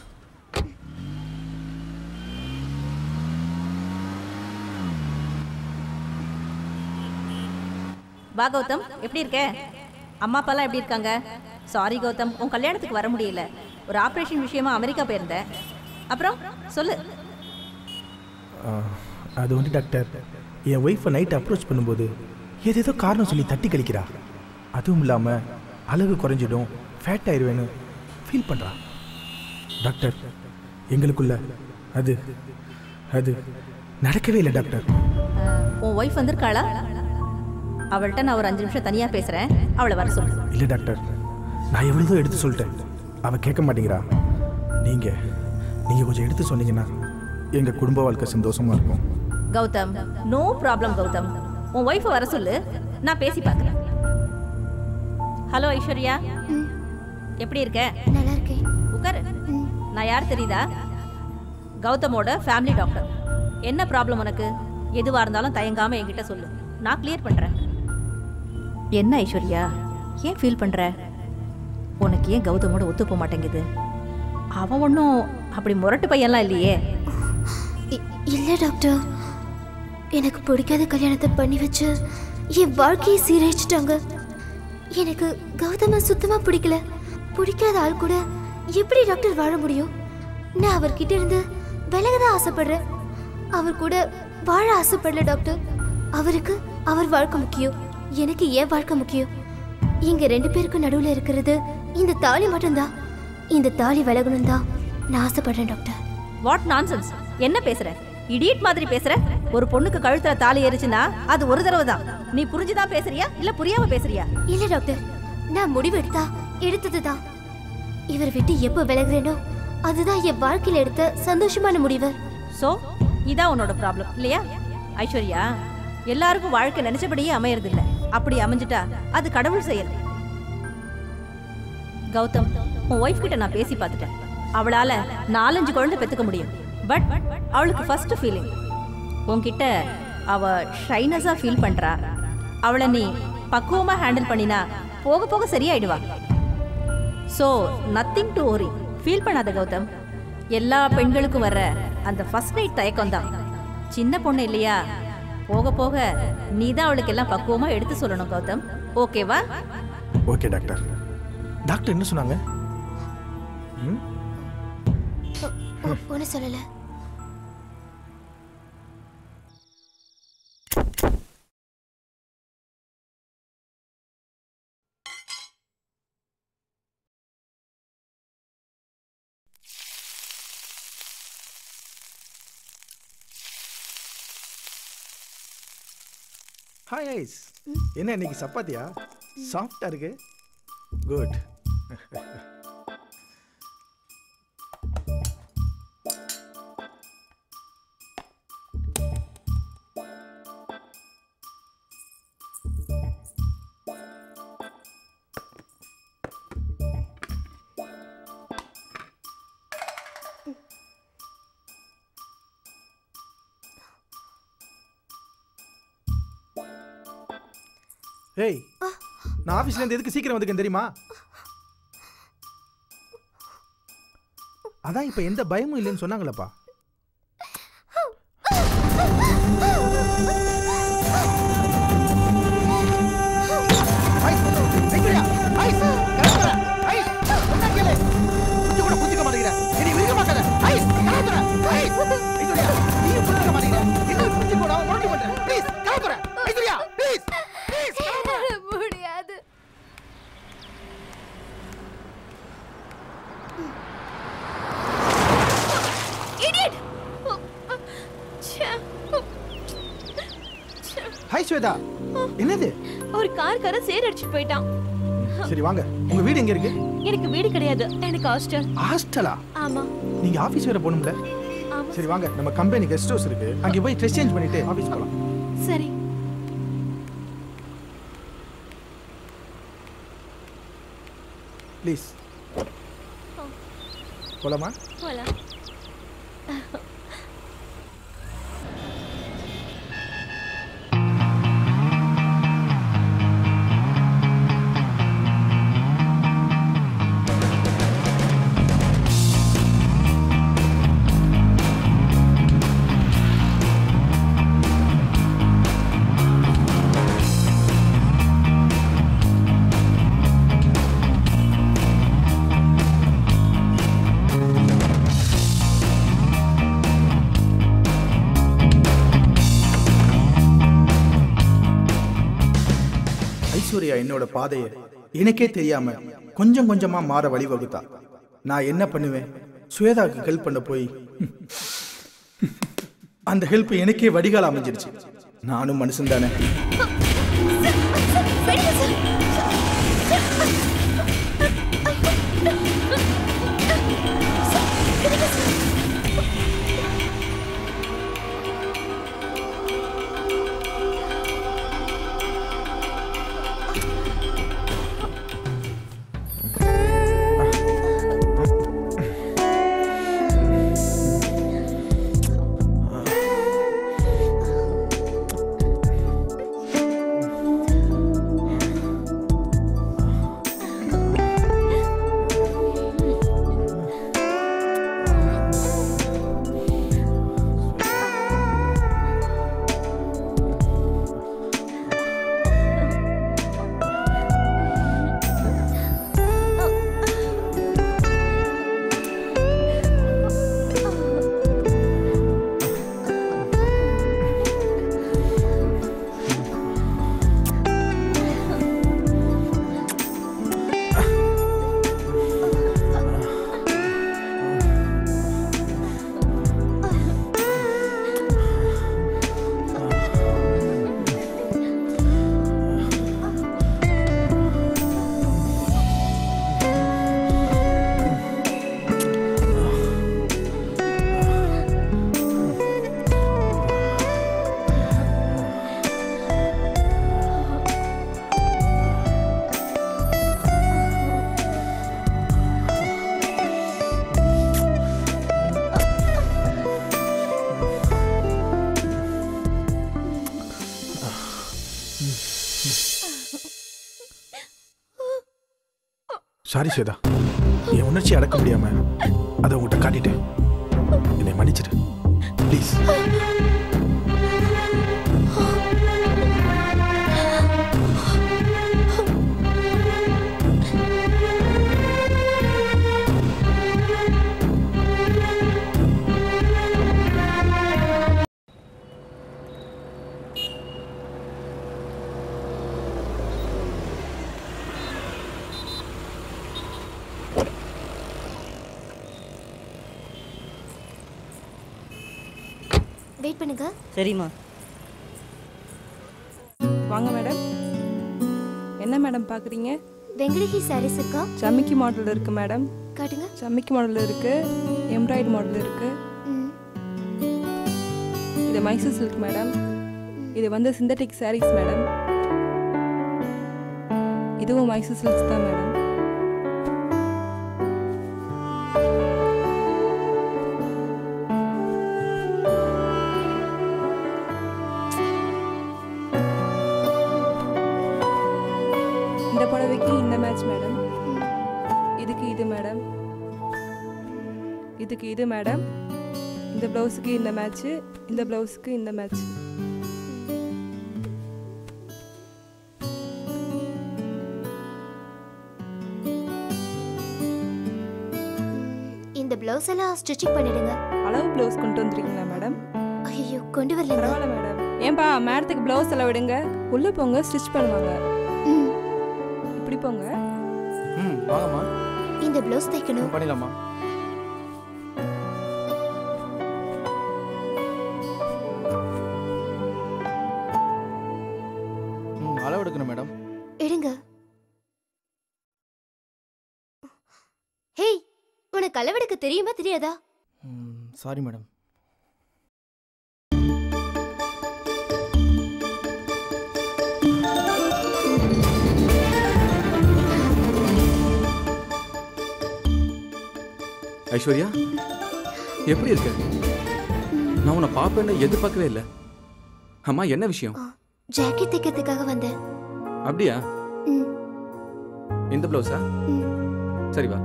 வா கௌதம் எப்படி இருக்க அம்மா அப்பாலாம் எப்படி இருக்காங்க சாரி கௌதம் உன் கல்யாணத்துக்கு வர முடியல ஒரு ஆப்ரேஷன் விஷயமா அமெரிக்கா போயிருந்தேன் அப்புறம் சொல்லு அது வந்து டாக்டர் என் ஒய்ஃபை நைட் அப்ரோச் பண்ணும்போது ஏதேதோ காரணம் சொல்லி தட்டி கழிக்கிறா அதுவும் இல்லாமல் அழகு குறைஞ்சிடும் ஃபேட் ஆயிடுவேன்னு ஃபீல் பண்ணுறா டாக்டர் எங்களுக்குள்ள அது அது நடக்கவே இல்லை டாக்டர் உன் ஒய்ஃப் வந்திருக்காளா அவள்கிட்ட நான் ஒரு அஞ்சு நிமிஷம் தனியா பேசுறேன் அவளை வர சொல்லு இல்லை டாக்டர் நான் எவ்வளோ எடுத்து சொல்லிட்டேன் அவள் கேட்க மாட்டேங்கிறா நீங்கள் நீங்கள் கொஞ்சம் எடுத்து சொன்னீங்கன்னா எங்கள் குடும்ப வாழ்க்கை சந்தோஷமாக இருக்கும் கௌதம் நோ ப்ராப்ளம் கௌதம் உன் ஒய்ஃபை வர சொல்லு நான் பேசி பார்க்குறேன் ஹலோ ஐஸ்வர்யா எப்படி இருக்க நல்லா இருக்கேன் உட்காரு நான் யார் தெரியுதா கௌதமோட ஃபேமிலி டாக்டர் என்ன ப்ராப்ளம் உனக்கு எதுவாக இருந்தாலும் தயங்காம என்கிட்ட சொல்லு நான் கிளியர் பண்ணுறேன் என்ன ஐஸ்வர்யா ஏன் ஃபீல் பண்ணுற உனக்கு ஏன் கௌதமோட ஒத்து போக மாட்டேங்குது அவன் ஒன்றும் அப்படி முரட்டு பையன்லாம் இல்லையே இ- இல்ல டாக்டர் எனக்கு பிடிக்காத கல்யாணத்தை பண்ணி வச்சு என் வாழ்க்கையை சீரழிச்சிட்டாங்க எனக்கு கௌதம சுத்தமா பிடிக்கல பிடிக்காத ஆள் கூட எப்படி டாக்டர் வாழ முடியும் நான் அவர்கிட்ட இருந்து விலகதான் ஆசைப்படுறேன் அவர் கூட வாழ ஆசைப்படல டாக்டர் அவருக்கு அவர் வாழ்க்கை முக்கியம் எனக்கு என் வாழ்க்கை முக்கியம் இங்க ரெண்டு பேருக்கு நடுவுல இருக்கிறது இந்த தாலி மட்டும்தான் இந்த தாலி விலகணும் தான் நான் ஆசைப்படுறேன் டாக்டர் வாட் நான்சென்ஸ் என்ன பேசுற இடியட் மாதிரி பேசுற ஒரு பொண்ணுக்கு கழுத்துல தாலி ஏறிச்சுன்னா அது ஒரு தடவை தான் நீ புரிஞ்சுதான் பேசுறியா இல்ல புரியாம பேசுறியா இல்ல டாக்டர் நான் முடிவு எடுத்தா எடுத்ததுதான் இவர் விட்டு எப்ப விலகுறேனோ அதுதான் என் வாழ்க்கையில எடுத்த சந்தோஷமான முடிவு சோ இதான் உன்னோட ப்ராப்ளம் இல்லையா ஐஸ்வர்யா எல்லாருக்கும் வாழ்க்கை நினைச்சபடியே அமையறது இல்ல அப்படி அமைஞ்சிட்டா அது கடவுள் செயல் கௌதம் உன் ஒய்ஃப் கிட்ட நான் பேசி பார்த்துட்டேன் அவளால நாலஞ்சு குழந்தை பெத்துக்க முடியும் பட் அவளுக்கு ஃபர்ஸ்ட் ஃபீலிங் உன்கிட்ட அவ ஷைனஸா ஃபீல் பண்றா அவளை நீ பக்குவமா ஹேண்டில் பண்ணினா போக போக சரியாயிடுவா so nothing to worry feel பண்ணாத கௌதம் எல்லா பெண்களுக்கும் வர்ற அந்த ஃபர்ஸ்ட் நைட் தயக்கம் தான் சின்ன பொண்ணு இல்லையா போக போக நீ தான் அவளுக்கு எல்லாம் பக்குவமா எடுத்து சொல்லணும் கௌதம் ஓகேவா ஓகே டாக்டர் டாக்டர் என்ன சொன்னாங்க ம் ஒன்னு சொல்லல ஹாய் ஐஸ் என்ன இன்னைக்கு சப்பாத்தியா சாஃப்டா இருக்கு குட் ஏய் நான் ஆபீஸ்ல இருந்து எதுக்கு சீக்கிரம் வந்துக்கேன் தெரியுமா அதான் இப்ப எந்த பயமும் இல்லைன்னு சொன்னாங்களப்பா சொல்றேன் ப்ளீஸ் கிளம்புறேன் ஐஸ்வர்யா ப்ளீஸ் ப்ளீஸ் முடியாது இடியட் ஹாய் ஸ்வேதா என்னது ஒரு கார்கார சேர் அடிச்சுட்டு போயிட்டான் சரி வாங்க உங்க வீடு எங்க இருக்கு எனக்கு வீடு கிடையாது எனக்கு ஹாஸ்டல் ஹாஸ்டலா ஆமா நீங்க ஆபீஸ் வேற போகணும்ல ஆமா சரி வாங்க நம்ம கம்பெனி கெஸ்ட் ஹவுஸ் இருக்கு அங்க போய் ட்ரெஸ் சேஞ்ச் பண்ணிட்டு ஆபீஸ் போலாம் சரி ப்ளீஸ் போலாமா போலாம் ஐஸ்வர்யா என்னோட பாதையை எனக்கே தெரியாம கொஞ்சம் கொஞ்சமா மாற வழிவகுத்தா நான் என்ன பண்ணுவேன் ஸ்வேதாவுக்கு ஹெல்ப் பண்ண போய் அந்த ஹெல்ப் எனக்கே வடிகால் அமைஞ்சிருச்சு நானும் மனுஷன் தானே சாரி ஸ்வேதா என் உணர்ச்சி அடக்க முடியாம அதை உங்கள்கிட்ட காட்டிட்டேன் என்னை மன்னிச்சிடு ப்ளீஸ் வெயிட் பண்ணுங்க சரிம்மா வாங்க மேடம் என்ன மேடம் பார்க்குறீங்க வெங்கடகி சாரீஸ் இருக்கா சமிக்கி மாடல் இருக்கு மேடம் காட்டுங்க சமிக்கி மாடல் இருக்கு எம்ப்ராய்டு மாடல் இருக்கு ம். இது மைசூர் சில்க் மேடம் இது வந்து சிந்தட்டிக் சாரீஸ் மேடம் இதுவும் மைசூர் சில்க்ஸ் தான் மேடம் இந்த புடவைக்கு இந்த மேட்ச் மேடம் இதுக்கு இது மேடம் இதுக்கு இது மேடம் இந்த ப்ளவுஸுக்கு இந்த மேட்ச்சு இந்த ப்ளவுஸுக்கு இந்த மேட்ச் இந்த பிளவுஸ் எல்லாம் ஸ்டிச்சிங் பண்ணிடுங்க அளவு ப்ளவுஸ் கொண்டு வந்துருக்கீங்களா மேடம் ஐயோ கொண்டு வரல பரவாயில்ல மேடம் ஏன்பா மேடத்துக்கு ப்ளவுஸ் எல்லாம் விடுங்க உள்ள போங்க ஸ்டிச் பண்ணுவாங்க இப்படி போங்க ம் வாங்கம்மா இந்த ப்ளவுஸ் தைக்கணும் பண்ணிடலாமா ம் அளவு எடுக்கணும் மேடம் எடுங்க ஹேய் உனக்கு அளவெடுக்க தெரியுமா தெரியாதா ம் சாரி மேடம் ஐஸ்வர்யா எப்படி இருக்க நான் உன்னை பார்ப்பேன்னு எதிர்பார்க்கவே இல்லை அம்மா என்ன விஷயம் ஜாக்கெட் தைக்கிறதுக்காக வந்தேன் அப்படியா ம். இந்த ப்ளவுஸா சரி வா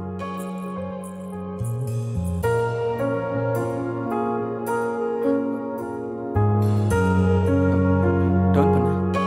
Turn பண்ணு.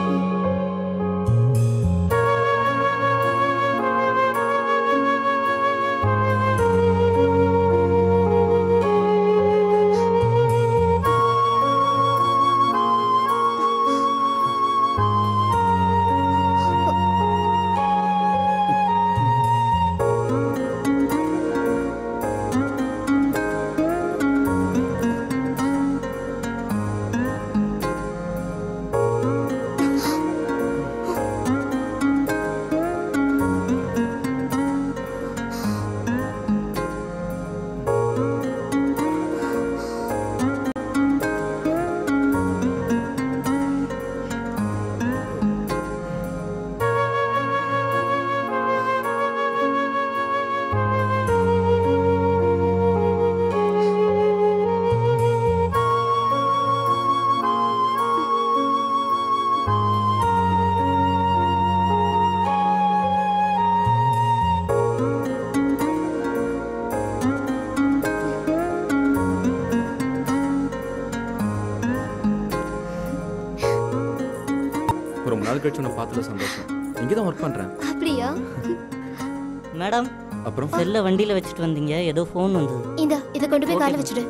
ரொம்ப நாள் கழிச்சு உன்னை பார்த்ததுல சந்தோஷம் இங்கே தான் ஒர்க் பண்ணுறேன் அப்படியா மேடம் அப்புறம் செல்ல வண்டியில் வச்சுட்டு வந்தீங்க ஏதோ ஃபோன் வந்தது இந்த இதை கொண்டு போய் Okay, காலைல வச்சுடு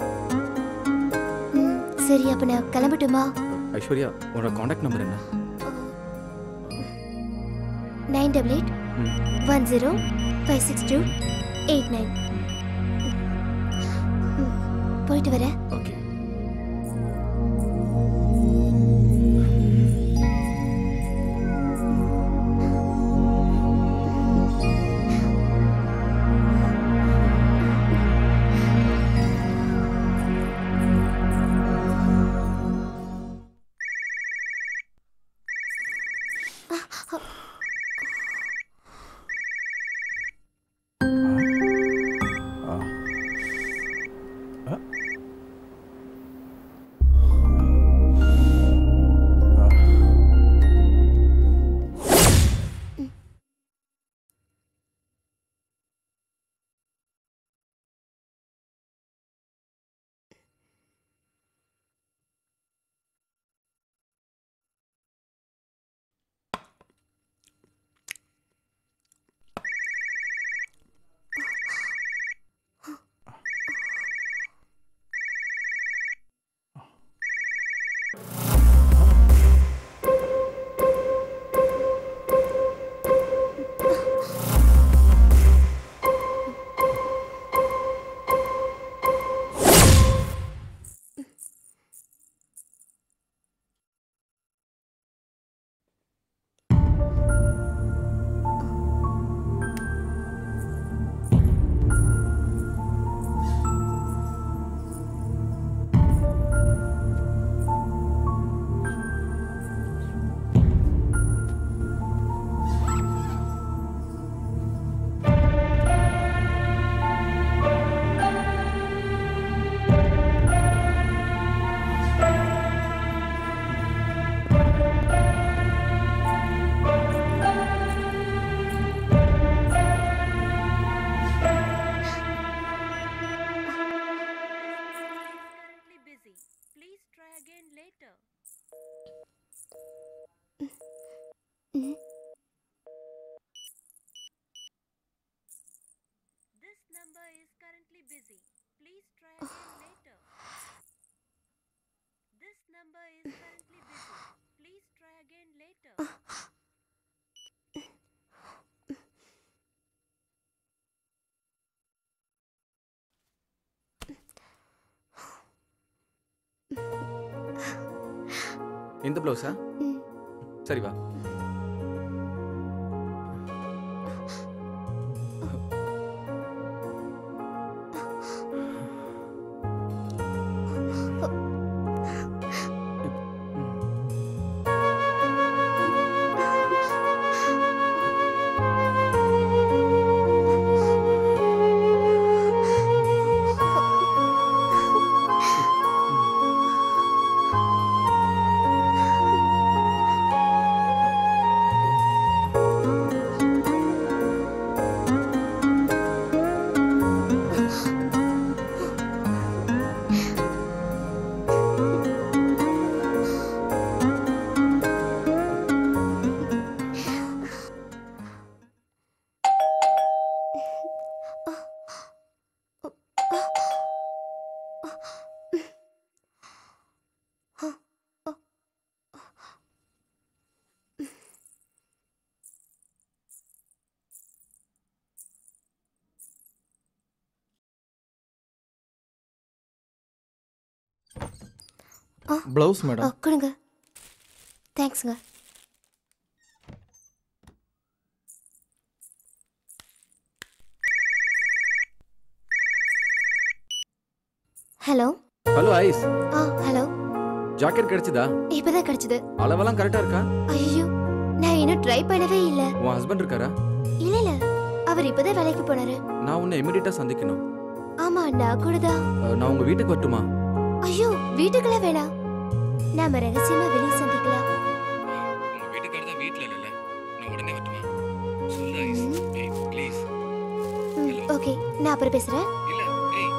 ம், சரி அப்ப நான் கிளம்பட்டுமா ஐஸ்வர்யா உன்னோட காண்டாக்ட் நம்பர் என்ன நைன் டபுள் எயிட் ம். One zero five six two eight nine போயிட்டு வரேன் ஓகே ம். இந்த ப்ளவுஸா சரி வா ப்ளவுஸ் ஆ மேடம் கொடுங்க தேங்க்ஸுங்க ஹலோ ஹலோ ஐஸ் ஆ ஹலோ ஜாக்கெட் கிடைச்சதா இப்பதான் கிடைச்சது அளவெல்லாம் கரெக்டா இருக்கா ஐயோ நான் இன்னும் ட்ரை பண்ணவே இல்ல உன் ஹஸ்பண்ட் இருக்காரா இல்ல இல்ல அவர் இப்பதான் வேலைக்கு போனாரு நான் உன்னை இமிடியட்டா சந்திக்கணும் ஆமா நான் கூட தான் அஹ், நான் உங்க வீட்டுக்கு வரட்டுமா ஐயோ வீட்டுக்குள்ள வேணாம் நாம ரகசியமா வெளியே சந்திக்கலாம் உங்க வீட்டுக்காரர் தான் வீட்ல இல்ல நான் உடனே வரட்டுமா சொல்லு ஐஸ் ஏய் ப்ளீஸ் ம், ஓகே நான் அப்புறம் பேசுறேன் இல்ல ஏய்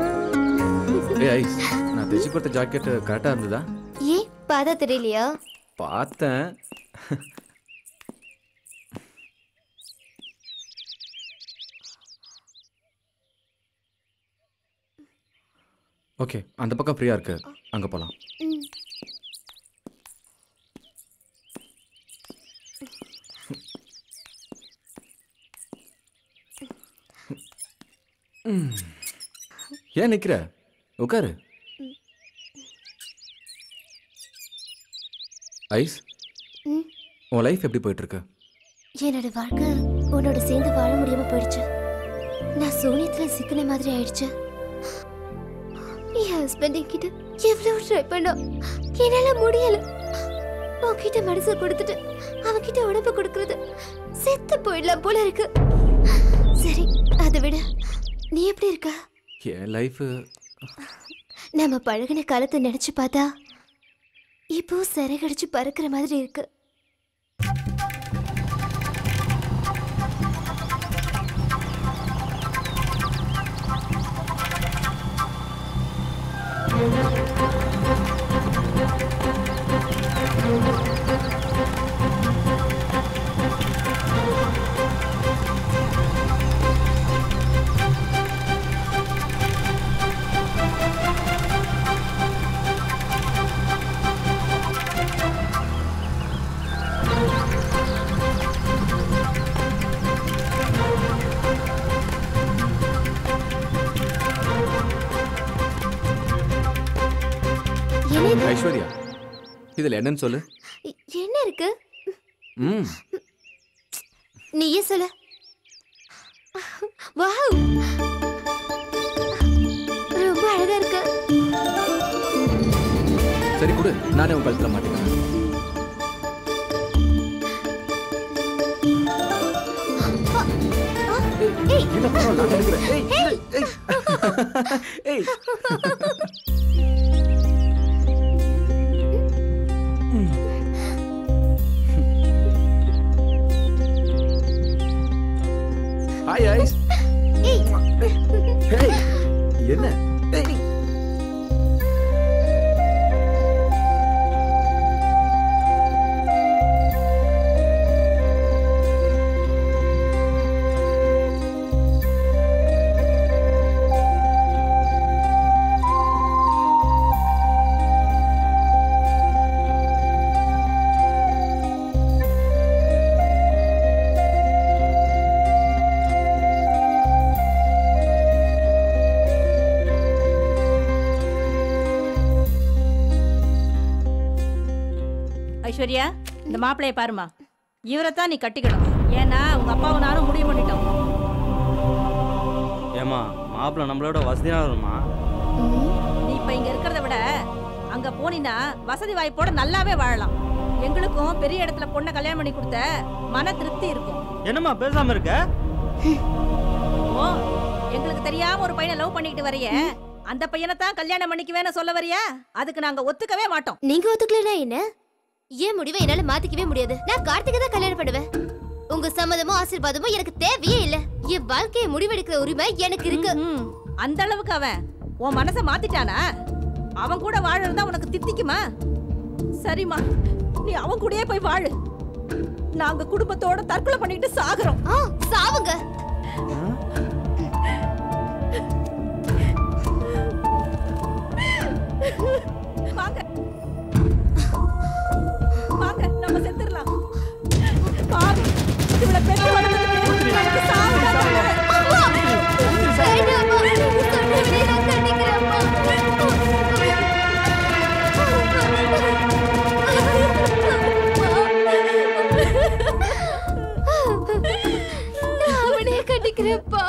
ஏய் ஐஸ் நான் தைச்சு கொடுத்த ஜாக்கெட் கரெக்டா இருந்ததா ஏன் பார்த்தா தெரியலையா பார்த்தேன் ஓகே அந்த பக்கம் ஃப்ரீயாக இருக்கு அங்கே போகலாம் ம் ஏன் நிற்கிற உட்காரு ஐஸ் ம் உன் லைஃப் எப்படி போயிட்டுருக்கு என்னோட வாழ்க்கை உன்னோட சேர்ந்து வாழ முடியாம போயிடுச்சு நான் சூனியத்துல சிக்கின மாதிரி ஆயிடுச்சு என் ஹஸ்பண்ட் என்கிட்ட எவ்வளவு ட்ரை பண்ணோம் என்னால முடியல உன்கிட்ட மனசை கொடுத்துட்டு அவன்கிட்ட உடம்பு கொடுக்கறது செத்து போயிடலாம் போல இருக்கு சரி அதை விட நீ எப்படி இருக்க என் லைஃபு நம்ம பழகின காலத்தை நினைச்சு பார்த்தா இப்போ சிறகடிச்சு பறக்கிற மாதிரி இருக்கு என்னது ஐஸ்வர்யா இதில் என்னன்னு சொல்லு இ- என்ன இருக்கு ம் நீயே சொல்லு வாவ் ரொம்ப அழகா இருக்கு சரி கொடு நானே உன் கழுத்தில் மாட்டேன் ஏய் இல்ல பரவாயில்ல நான் எடுக்கிறேன் ஏய் ஏய் ஏய் ஹாய் ஐஸ் ஏய் ஹேய் என்ன ஏய் ஐஸ்வர்யா இந்த மாப்பிளைய பாருமா இவரைத்தான் நீ கட்டிக்கணும் ஏன்னா உங்க அப்பாவும் நானும் முடிவு பண்ணிட்டோம் ஏமா மாப்பிள்ள நம்மளோட வசதியானவருமா நீ இப்ப இங்க இருக்கிறத விட அங்க போனீன்னா வசதி வாய்ப்போட நல்லாவே வாழலாம் எங்களுக்கும் பெரிய இடத்துல பொண்ணை கல்யாணம் பண்ணி கொடுத்த மன திருப்தி இருக்கும் என்னம்மா பேசாம இருக்க ஓ எங்களுக்கு தெரியாம ஒரு பையனை லவ் பண்ணிக்கிட்டு வரைய அந்த பையனை தான் கல்யாணம் பண்ணிக்குவேன்னு சொல்ல வரியா அதுக்கு நாங்க ஒத்துக்கவே மாட்டோம் நீங்க ஒத்துக்கலனா என்ன ஏன் முடிவை என்னால மாத்திக்கவே முடியாது நான் கார்த்திகை தான் கல்யாணம் பண்ணுவேன் உங்க சம்மதமோ ஆசீர்வாதமோ எனக்கு தேவையே இல்ல என் வாழ்க்கையை முடிவெடுக்கிற உரிமை எனக்கு இருக்கு ம், அந்த அளவுக்கு அவன் உன் மனசை மாத்திட்டானா அவன் கூட வாழறதா உனக்கு தித்திக்குமா சரிம்மா நீ அவன் கூடயே போய் வாழு நாங்க குடும்பத்தோட தற்கொலை பண்ணிட்டு சாகுறோம் ஆ சாவுங்க வாங்க வாங்க நம்ம செத்துறலாம் பாவி இவளை பெத்து வளர்த்ததுக்கு எனக்கு சாவு தான் வேணும். வேண்டாம்மா, நீங்க சொன்னபடி நான் கட்டிக்கிறேன்மா. நான் அவனையே கட்டிக்கிறேன்ப்பா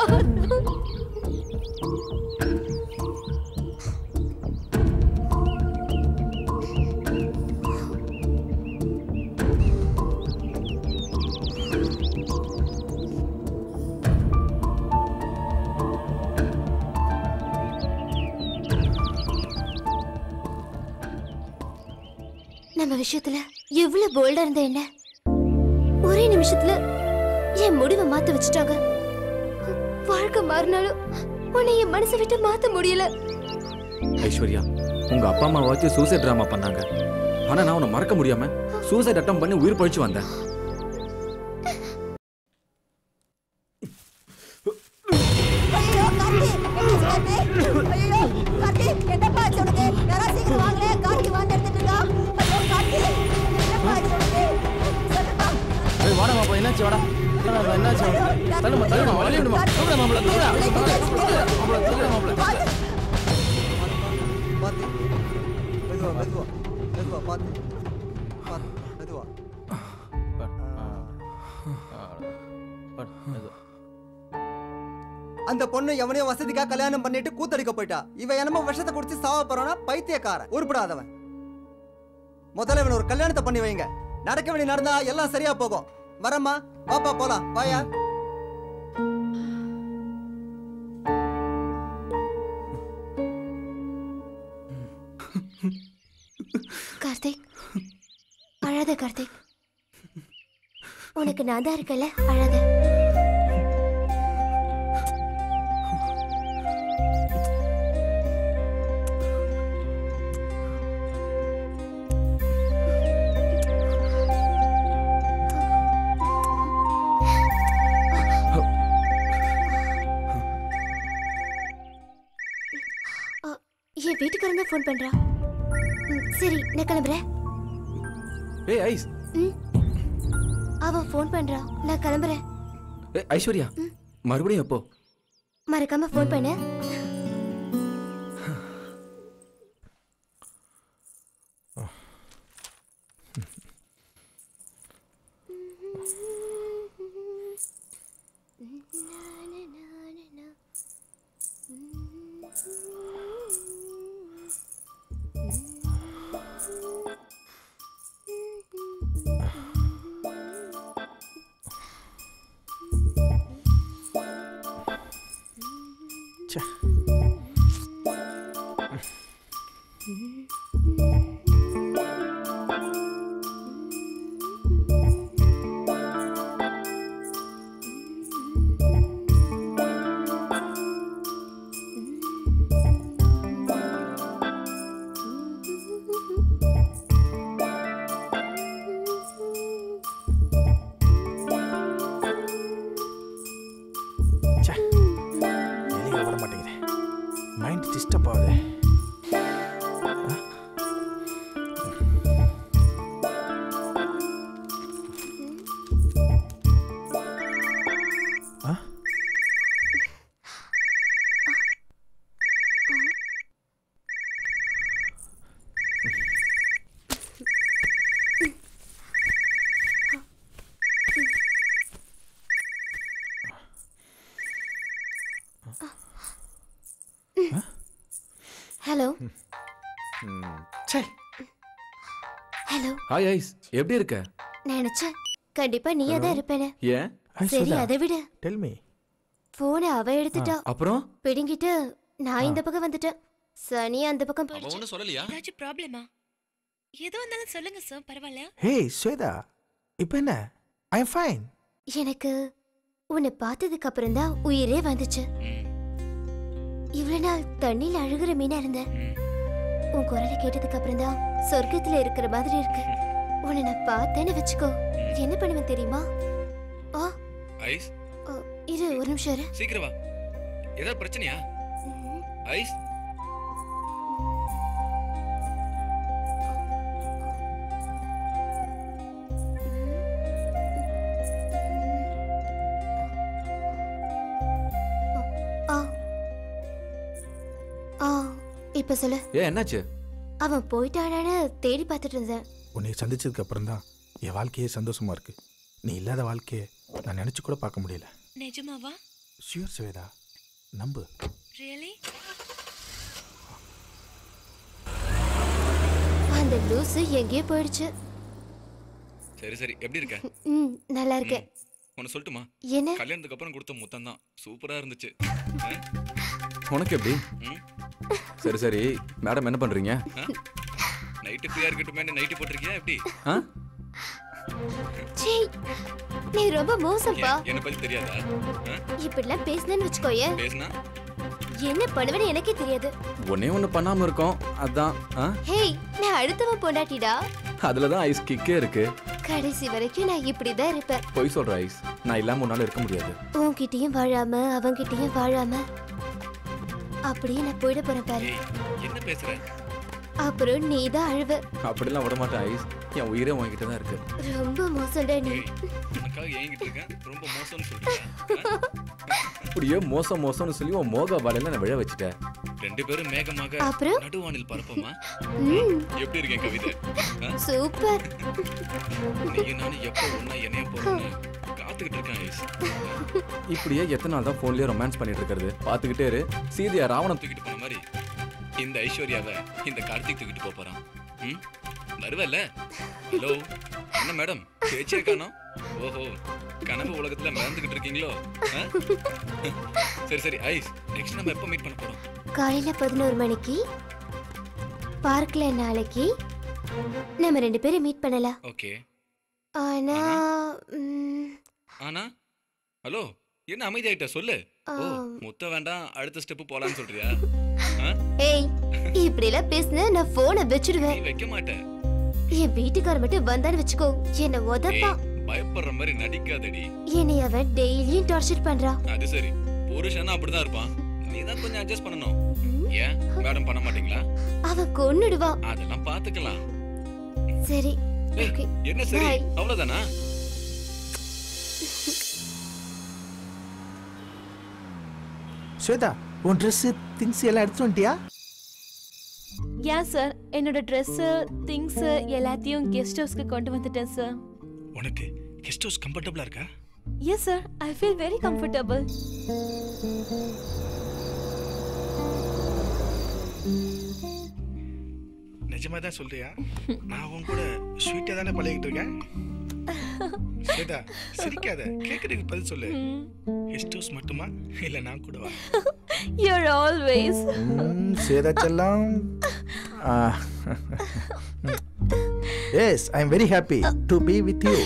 நம்ம விஷயத்துல எவ்வளவு போல்டா இருந்த என்ன ஒரே நிமிஷத்துல என் முடிவை மாத்த வச்சுட்டாங்க வாழ்க்கை மாறினாலும் உன்னை என் மனசை விட்டு மாத்த முடியல ஐஸ்வர்யா உங்க அப்பா அம்மா வச்சு சூசைட் ட்ராமா பண்ணாங்க ஆனா நான் உன்னை மறக்க முடியாம சூசைட் அட்டம் பண்ணி உயிர் பழிச்சு வந்தேன் ஐயோ கார்த்தி ஐயோ கார்த்தி என்னப்பா ஆச்சு உனக்கு யாராவது சீக்கிரம் வாங்களே கார்த்தி வாந்தி எடுத்துட்டு இருக்கா ஐயோ கார்த்தி என்னப்பா ஆச்சு உனக்கு சொல்லுப்பா ஏய் வாடா மாப்பிள என்னாச்சு வாடா வாடா, வாடா, என்னாச்சு தள்ளுமா தள்ளுமா வழி விடுமா தூக்குடா மாப்பிள தூக்குடா மாப்பிள தூக்குடா மாப்பிள பார்த்து மெதுவா மெதுவா மெதுவா பார்த்து பார்த்து மெதுவா அந்த பொண்ணு எவனையோ வசதிக்கா கல்யாணம் பண்ணிட்டு கூத்தடிக்க போயிட்டா இவன் என்னமோ விஷத்தை குடிச்சு சாவ போறானா பைத்தியக்காரன் உருப்படாதவன் முதல்ல இவன் ஒரு கல்யாணத்தை பண்ணி வைங்க நடக்க வேண்டிய நடந்தா எல்லாம் சரியா போகும் வரம்மா வாப்பா போலாம் வாயா கார்த்திக் அழாத கார்த்திக் உனக்கு நான் தான் இருக்கல அழாத அ, என் வீட்டுக்காரன் தான் ஃபோன் பண்றான் ம், சரி நான் கிளம்புறேன் ஏய் ஐஸ் ம். அவன் ஃபோன் பண்றான் நான் கிளம்புறேன் ஏய் ஐஸ்வர்யா மறுபடியும் எப்போ மறக்காம ஃபோன் பண்ணு வெளியே விட மாட்டேங்குது மைண்ட் டிஸ்டர்ப் ஆகுது ஆ? ஹலோ சே ஹலோ ஹாய் ஐஸ் எப்படி இருக்க நான் நினைச்சேன் கண்டிப்பா நீயே தான் இருப்பேன்னு ஏன் சரி அதை விட டெல் மீ போனை அவ எடுத்துட்டா அப்புறம் பிடுங்கிட்டு நான் இந்த பக்கம் வந்துட்டேன் சனி அந்த பக்கம் போயிடுச்சு ஒன்றும் சொல்லலையா ஏதாச்சும் ப்ராப்ளமா எதுவும் இருந்தாலும் சொல்லுங்க சார் பரவாயில்ல ஹே ஸ்வேதா இப்போ என்ன ஐ எம் ஃபைன் எனக்கு உன்னை பார்த்ததுக்கு அப்புறம் தான் உயிரே வந்துச்சு இவ்வளவு நாள் தண்ணியில் அழுகிற மீனா இருந்தேன் உன் குரலை கேட்டதுக்கு அப்புறம் தான் சொர்க்கத்துல இருக்கிற மாதிரி இருக்கு உன்னை நான் பார்த்தேன்னு வச்சுக்கோ என்ன பண்ணுவேன் தெரியுமா ஆ ஐஸ் ஆ, இரு ஒரு நிமிஷம் இரு சீக்கிரம் வா ஏதாவது பிரச்சனையா ஐஸ் ஆ ஆ இப்ப சொல்லு ஏன் என்னாச்சு அவன் போயிட்டானான்னு தேடி பார்த்துட்டு இருந்தேன் உன்னை சந்திச்சதுக்கு அப்புறம் தான் என் வாழ்க்கையே சந்தோஷமா இருக்கு நீ இல்லாத வாழ்க்கையை நான் நினைச்சு கூட பார்க்க முடியல நிஜமாவா ஷியூர் ஸ்வேதா நம்பு ரியலி அந்த லூசு எங்கேயோ போயிடுச்சு சரி சரி எப்படி இருக்க ம் நல்லா இருக்கேன் உன்னை சொல்லட்டுமா என்ன கல்யாணத்துக்கு அப்புறம் கொடுத்த முத்தம் தான் சூப்பரா இருந்துச்சு ஆ? உனக்கு எப்படி ம்? சரி சரி மேடம் என்ன பண்றீங்க நைட்டு ஃப்ரீயா இருக்கட்டுமே நைட்டு போட்டிருக்கியா எப்படி ஆ? சீ நீ ரொம்ப மோசம்ப்பா ஏன், என்னை பத்தி தெரியாதா ஆ? இப்படிலாம் பேசுனேன்னு வச்சுக்கோயே பேசுனா என்ன பண்ணுவேன்னு எனக்கே தெரியாது ஒன்னே ஒன்று பண்ணாம இருக்கோம் அதான் ஆ ஹேய் நான் அடுத்தவன் பொண்டாட்டிடா அதுல தான் ஐஸ் கிக்கே இருக்கு கடைசி வரைக்கும் நான் இப்படிதான் இருப்பேன் பொய் சொல்ற ஐஸ் நான் இல்லாம உன்னால இருக்க முடியாது உன்கிட்டயும் வாழாம அவன்கிட்டயும் வாழாம அப்படியே நான் போயிட போறேன் பாரு என்ன பேசுற அப்புறம் நீ தான் அழுவ அப்படிலாம் விட மாட்டேன் ஐஸ் என் உயிரே உன்கிட்ட தான் இருக்கு ரொம்ப மோசம்டா நீ உனக்காக ஏங்கிட்டு இருக்கேன் ரொம்ப மோசம்னு சொல்றேன் அப்படியே மோசம் மோசம்னு சொல்லி உன் மோக வலையில நான் விழ வச்சுட்டேன் ரெண்டு பேரும் மேகமாக அப்புறம்? நடுவானில் பரப்போமா ம். எப்படி இருக்கேன் கவிதை ஆ? சூப்பர் நீயும் நானும் எப்போ ஒண்ணா இணைய போறோம்னு காத்துக்கிட்டு இருக்கேன் ஐஸ் இப்படியே எத்தனை நாள் தான் போன்லயே ரொமான்ஸ் பண்ணிட்டு இருக்கிறது பாத்துக்கிட்டே இரு சீதையா ராவணன் தூக்கிட்டு போன மாதிரி இந்த ஐஸ்வர்யாவை இந்த கார்த்திக் தூக்கிட்டு போப் போறான் ம் வருவல்ல ஹலோ என்ன மேடம் பேச்சே காணோம் ஓஹோ கனவு உலகத்துல மறந்துகிட்டு இருக்கீங்களோ ஆ? சரி சரி ஐஸ் நெக்ஸ்ட் நம்ம எப்போ மீட் பண்ண போறோம் காலையில பதினோரு மணிக்கு பார்க்ல நாளைக்கு நம்ம ரெண்டு பேரும் மீட் பண்ணலாம் ஓகே ஆனா ம், ஆனா ஹலோ என்ன அமைதியாயிட்ட சொல்லு ஓ ஆம். முத்த வேண்டாம் அடுத்த ஸ்டெப் போலான்னு சொல்றியா ஆ? ஏய் இப்படி எல்லாம் பேசுன நான் போனை நீ வச்சிடுவேன் வைக்க மாட்ட என் வீட்டுக்கார மட்டும் வந்தான்னு வச்சுக்கோ என்ன உதப்பான் ஏய், பயப்படுற மாதிரி நடிக்காதடி என்னை அவன் டெய்லியும் டார்ச்சர் பண்றான் அது சரி புருஷனா அப்படிதான் இருப்பான் நீ தான் கொஞ்சம் அட்ஜஸ்ட் பண்ணணும் ஏன் மேடம் பண்ண மாட்டீங்களா அவன் கொன்னுடுவான் அதெல்லாம் பாத்துக்கலாம் சரி ஏய், ஓகே என்ன சரி Bye. அவ்வளவுதானா ஸ்வேதா உன் ட்ரெஸ் திங்ஸ் எல்லாம் எடுத்து வந்துட்டியா ஏன் சார் என்னோட ட்ரெஸ் திங்ஸ் எல்லாத்தையும் கெஸ்ட் ஹவுஸ்க்கு கொண்டு வந்துட்டேன் சார் உனக்கு கெஸ்ட் ஹவுஸ் கம்ஃபர்டபுளா இருக்கா yes sir I feel very comfortable நிஜமா தான் சொல்றியா நான் உன் கூட ஸ்வீட்டா தானே பழகிட்டு இருக்கேன் ஸ்வேதா சிரிக்காத கேக்குறதுக்கு பதில் சொல்லு கெஸ்ட் ஹவுஸ் மட்டுமா இல்ல நான் கூடவா யூர் ஆல்வேஸ் ஸ்வேதா செல்லம் yes I am very happy to be with you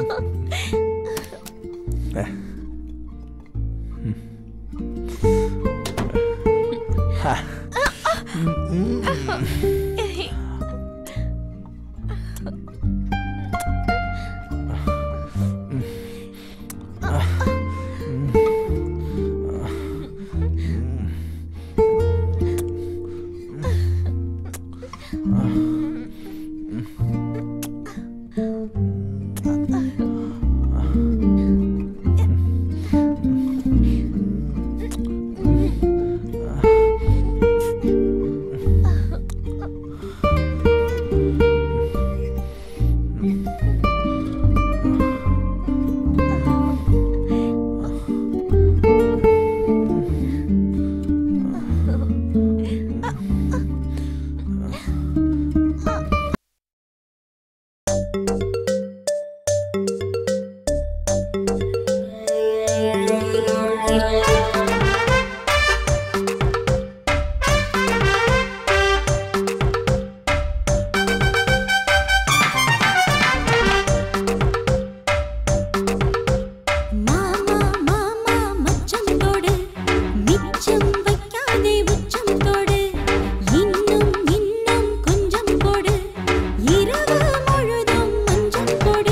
மாமா மாமா மச்சம் தொடு மிச்சம் வைக்காதே உச்சம் தொடு இன்னும் இன்னும் கொஞ்சம் கொடு இரவு முழுதும் மஞ்சள் கொடு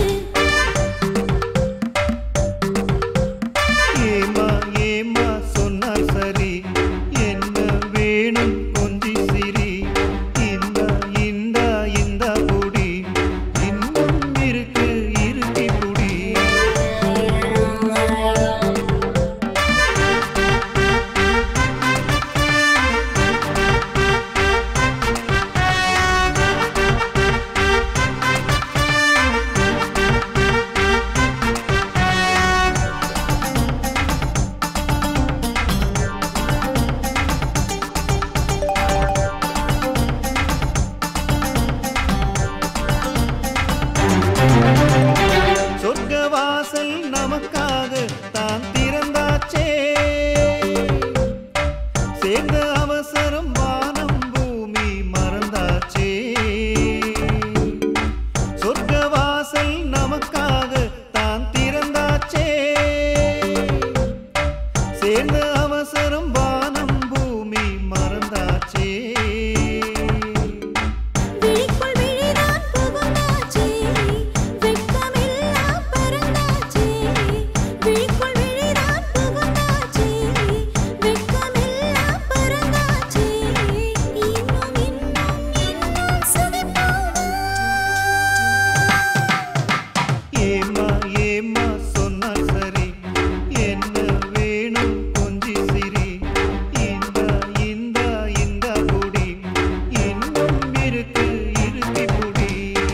ஏமா ஏமா சொன்னால் சரி என்ன வேணும் கொஞ்சி சிரி இந்த இந்த இந்த புடி இன்னும் இருக்கு இருக்கு புடி சொர்க்க வாசல் நமக்காக தான் திறந்தாச்சே சேர்ந்த அவசரம் வானம் பூமி மறந்தாச்சே சொர்க்க வாசல் நமக்காக தான் திறந்தாச்சே சேர்ந்த அவசரம் வானம் பூமி ஏமா ஏமா சொன்னால் சரி என்ன வேணும் கொஞ்சி சிரி இந்த இந்த இந்த குடி இன்னும் இருக்கு இறுதி குடி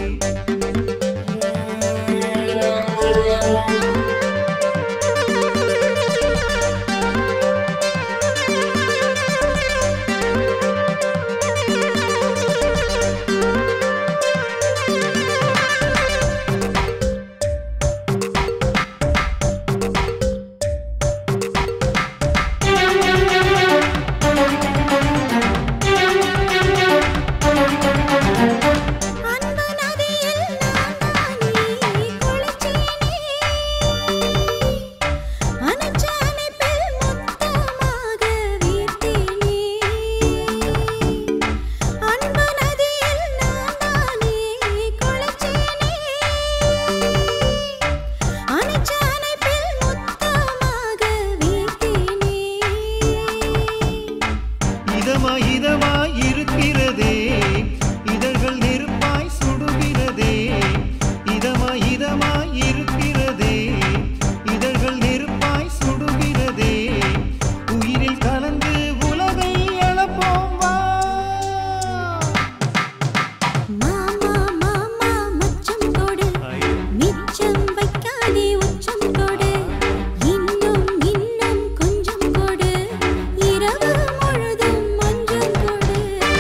இதமா இதமா இருக்கிறதே இதழ்கள் நெருப்பாய் சுடுகிறதே இதமா இதமா இருக்கிறதே இதழ்கள் நெருப்பாய் சுடுகிறதே உயிரில் கலந்து உலகை எழப்போம் வா மாமா மாமா மச்சம் கொடு மிச்சம் வைக்காதே உச்சம் கொடு இன்னும் இன்னும் கொஞ்சம் கொடு இரவு முழுதும் மஞ்சள் கொடு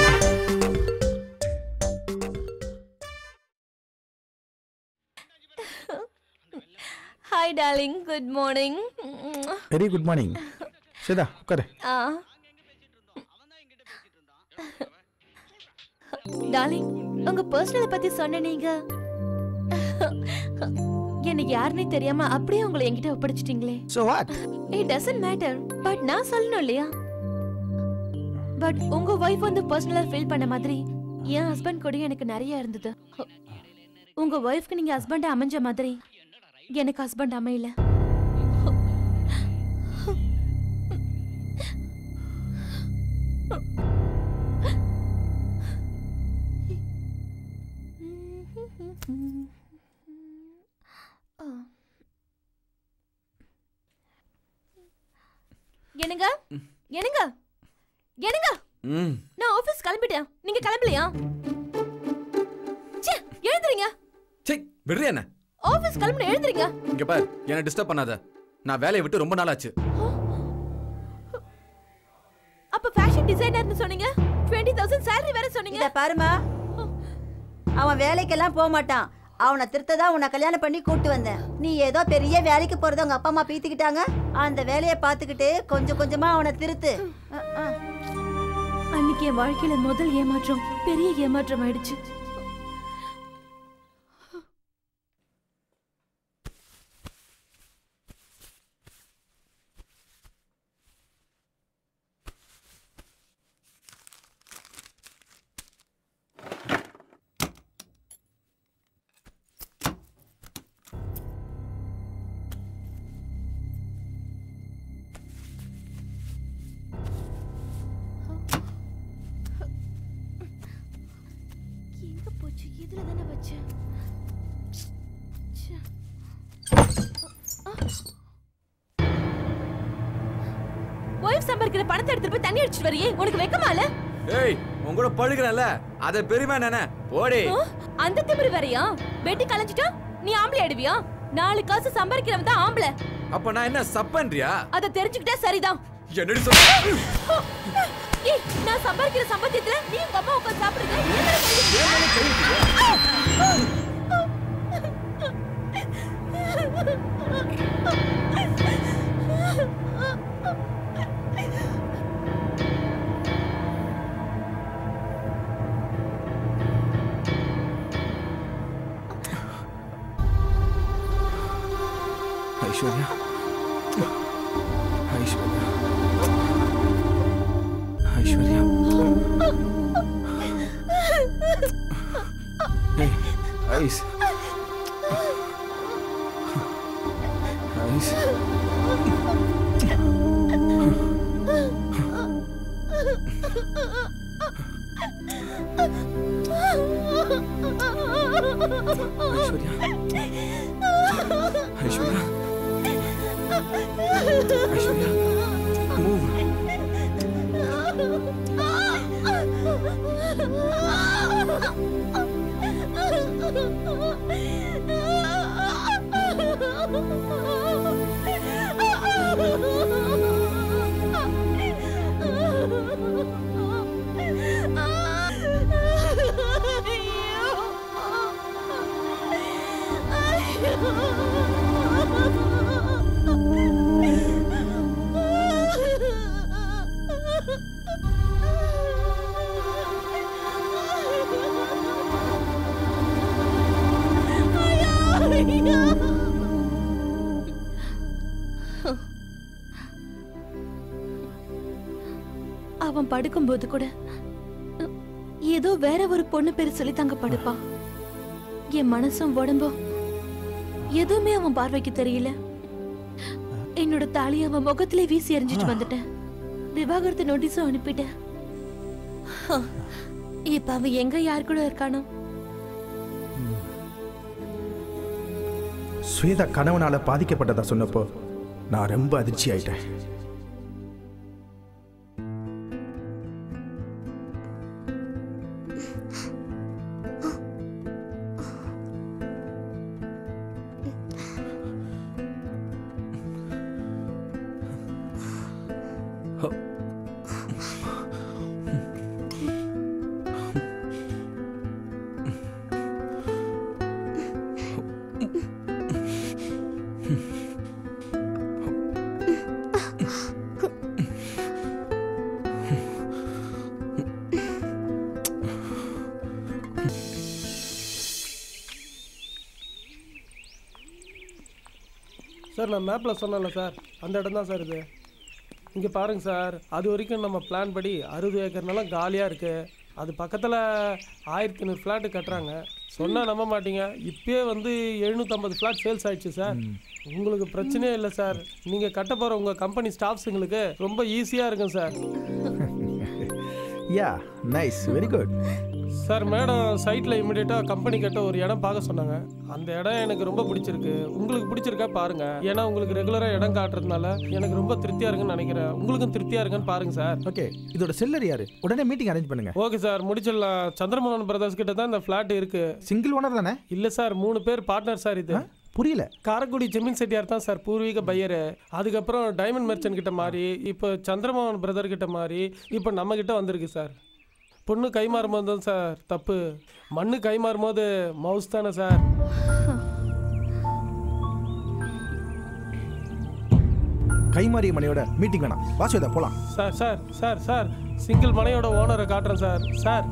hi darling good morning very good morning Shweta உட்காரு ஆ டார்லிங் உங்க பர்சனலை பத்தி சொன்ன நீங்க எனக்கு யாருன்னே தெரியாம அப்படியே உங்களை என்கிட்ட ஒப்படைச்சிட்டீங்களே so what it doesn't matter but நான் சொல்லணும் இல்லையா பட் உங்க ஒய்ஃப் வந்து பர்சனலா ஃபீல் பண்ண மாதிரி என் ஹஸ்பண்ட் கூட எனக்கு நிறைய இருந்தது உங்க ஒய்ஃப்க்கு நீங்க ஹஸ்பண்ட் அமைஞ்ச மாதிரி எனக்கு ஹஸ்பண்ட் அமையல என்னங்க என்னங்க என்னங்க ம் நான் ஆபீஸ் கிளம்பிட்டேன் நீங்க கிளம்பலையா ச்சே எழுந்துறீங்க சே விடுறியா என்ன ஆபீஸ் கிளம்பணும் எழுந்துறீங்க இங்க பாரு என்ன டிஸ்டர்ப் பண்ணாத நான் வேலையை விட்டு ரொம்ப நாள் ஆச்சு அப்ப ஃபேஷன் டிசைனர்னு சொன்னீங்க 20000 salary வேற சொன்னீங்க இத பாருமா அவன் வேலைக்கெல்லாம் போக மாட்டான் அவனை திருத்த தான் உன்னை கல்யாணம் பண்ணி கூட்டு வந்தேன் நீ ஏதோ பெரிய வேலைக்கு போறத உங்க அப்பா அம்மா பீத்திக்கிட்டாங்க அந்த வேலையை பார்த்துக்கிட்டு கொஞ்சம் கொஞ்சமா அவனை திருத்து அஹ், அஹ். அன்னைக்கு என் வாழ்க்கையில முதல் ஏமாற்றம் பெரிய ஏமாற்றம் ஆயிடுச்சு எங்க போச்சு இதுல தானே வச்சேன் ச்சே. ஒய்ஃப் சம்பாதிக்கிற பணத்தை எடுத்துட்டு போய் தண்ணி அடிச்சிட்டு வரியே உனக்கு வெக்கமா இல்ல ஏய் உன் கூட பழுகிறேன்ல அத பெருமை நானே போடி ஆ? அந்த திமிரு வேறயா வெட்டி கலைஞ்சிட்டா நீ ஆம்பளை ஆடுவியா நாலு காசு சம்பாதிக்கிறவன் தான் ஆம்பளை அப்ப நான் என்ன சப்பன்றியா அதை தெரிஞ்சுக்கிட்டா சரிதான் என்னடி சொல்ற ஏய் நான் சம்பாதிக்கிற சம்பாத்தியத்துல நீ உங்க அம்மா உட்கார்ந்து சாப்பிடுங்க ஐஸ்வர்யா ஐஸ்வர்யா ஐஸ்வர்யா ஏய் ஐஸ் ஐஸ் ஐஸ்வர்யா அவன் படுக்கும்போது கூட ஏதோ வேற ஒரு பொண்ணு பேர் சொல்லி தாங்க படுப்பான் என் மனசும் உடம்பும் எதுவுமே அவன் பார்வைக்கு தெரியல என்னோட தாலி அவன் முகத்திலே வீசி எறிஞ்சிட்டு வந்துட்டேன் விவாகரத்து நோட்டீஸும் அனுப்பிட்டேன் இப்ப அவன் எங்க யார் கூட இருக்கானோ ஸ்வேதா கணவனால பாதிக்கப்பட்டதா சொன்னப்போ நான் ரொம்ப அதிர்ச்சி ஆயிட்டேன் சார் நான் மேப்பில் சொன்னேன்ல சார் அந்த இடம் தான் சார் இது இங்கே பாருங்க சார் அது வரைக்கும் நம்ம பிளான் படி அறுபது ஏக்கர் நிலம் காலியாக இருக்குது அது பக்கத்தில் ஆயிரத்தி ஐநூறு ஃப்ளாட்டு கட்டுறாங்க சொன்னால் நம்ப மாட்டீங்க இப்பயே வந்து எழுநூற்றம்பது ஃப்ளாட் சேல்ஸ் ஆயிடுச்சு சார் உங்களுக்கு பிரச்சனையே இல்லை சார் நீங்கள் கட்ட போகிற உங்கள் கம்பெனி ஸ்டாஃப்ஸுங்களுக்கு ரொம்ப ஈஸியாக இருக்கும் sir yeah nice very good sir madam சைட்டில் இமிடியேட்டாக கம்பெனி கட்ட ஒரு இடம் பார்க்க சொன்னாங்க அந்த இடம் எனக்கு ரொம்ப பிடிச்சிருக்கு உங்களுக்கு பிடிச்சிருக்கா பாருங்க ஏன்னா உங்களுக்கு ரெகுலராக இடம் காட்டுறதுனால எனக்கு ரொம்ப திருப்தியாக இருக்குன்னு நினைக்கிறேன் உங்களுக்கும் திருப்தியாக இருக்குன்னு பாருங்க சார் ஓகே இதோட செல்லர் யாரு உடனே மீட்டிங் அரேஞ்ச் பண்ணுங்க ஓகே சார் முடிச்சிடலாம் சந்திரமோகன் பிரதர்ஸ் கிட்ட தான் இந்த ஃப்ளாட் இருக்கு சிங்கிள் ஓனர் தானே இல்லை சார் மூணு பேர் பார்ட்னர் சார் இது புரியல காரக்குடி ஜெமீன் செட்டியார் தான் சார் பூர்வீக பையரு அதுக்கப்புறம் டைமண்ட் மெர்ச்சன்ட் கிட்ட மாறி இப்போ சந்திரமோகன் பிரதர் கிட்ட மாறி இப்போ நம்ம கிட்ட வந்திருக்கு சார் பொண்ணு கை மாறும்போது தான் சார் தப்பு மண்ணு கை மாறும்போது மவுஸ் தானே சார் கைமாறிய மனையோட மீட்டிங் வேணாம் வாசுவேதா போலாம் sir sir sir sir single மனையோட ஓனரை காட்டுறேன் சார் சார்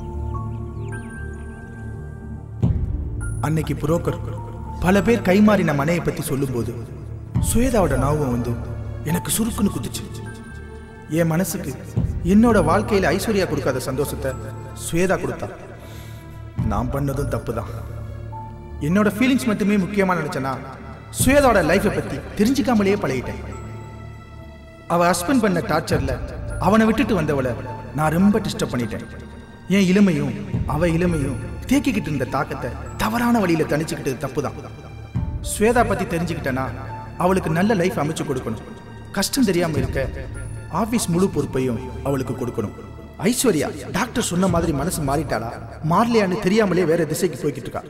அன்னைக்கு புரோக்கர் பல பேர் கைமாறின மனையை பத்தி சொல்லும்போது சுவேதாவோட ஞாபகம் வந்து எனக்கு சுருக்குன்னு குத்துச்சு என் மனசுக்கு என்னோட வாழ்க்கையில ஐஸ்வர்யா கொடுக்காத சந்தோஷத்தை சுவேதா கொடுத்தா நான் பண்ணதும் தப்பு தான் என்னோட ஃபீலிங்ஸ் மட்டுமே முக்கியமா நினைச்சேன்னா சுவேதாவோட லைஃப்பை பத்தி தெரிஞ்சுக்காமலேயே பழகிட்டேன் அவ ஹஸ்பண்ட் பண்ண டார்ச்சர்ல அவனை விட்டுட்டு வந்தவளை நான் ரொம்ப டிஸ்டர்ப் பண்ணிட்டேன் என் இளமையும் அவ இளமையும் தேக்கிக்கிட்டு இருந்த தாக்கத்தை தவறான வழியில தணிச்சுக்கிட்டது தப்பு தான் ஸ்வேதா பத்தி தெரிஞ்சுக்கிட்டேன்னா அவளுக்கு நல்ல லைஃப் அமைச்சு கொடுக்கணும் கஷ்டம் தெரியாம இருக்க ஆபீஸ் முழு பொறுப்பையும் அவளுக்கு கொடுக்கணும் ஐஸ்வர்யா டாக்டர் சொன்ன மாதிரி மனசு மாறிட்டாளா மாறலையான்னு தெரியாமலே வேற திசைக்கு போய்கிட்டு இருக்கா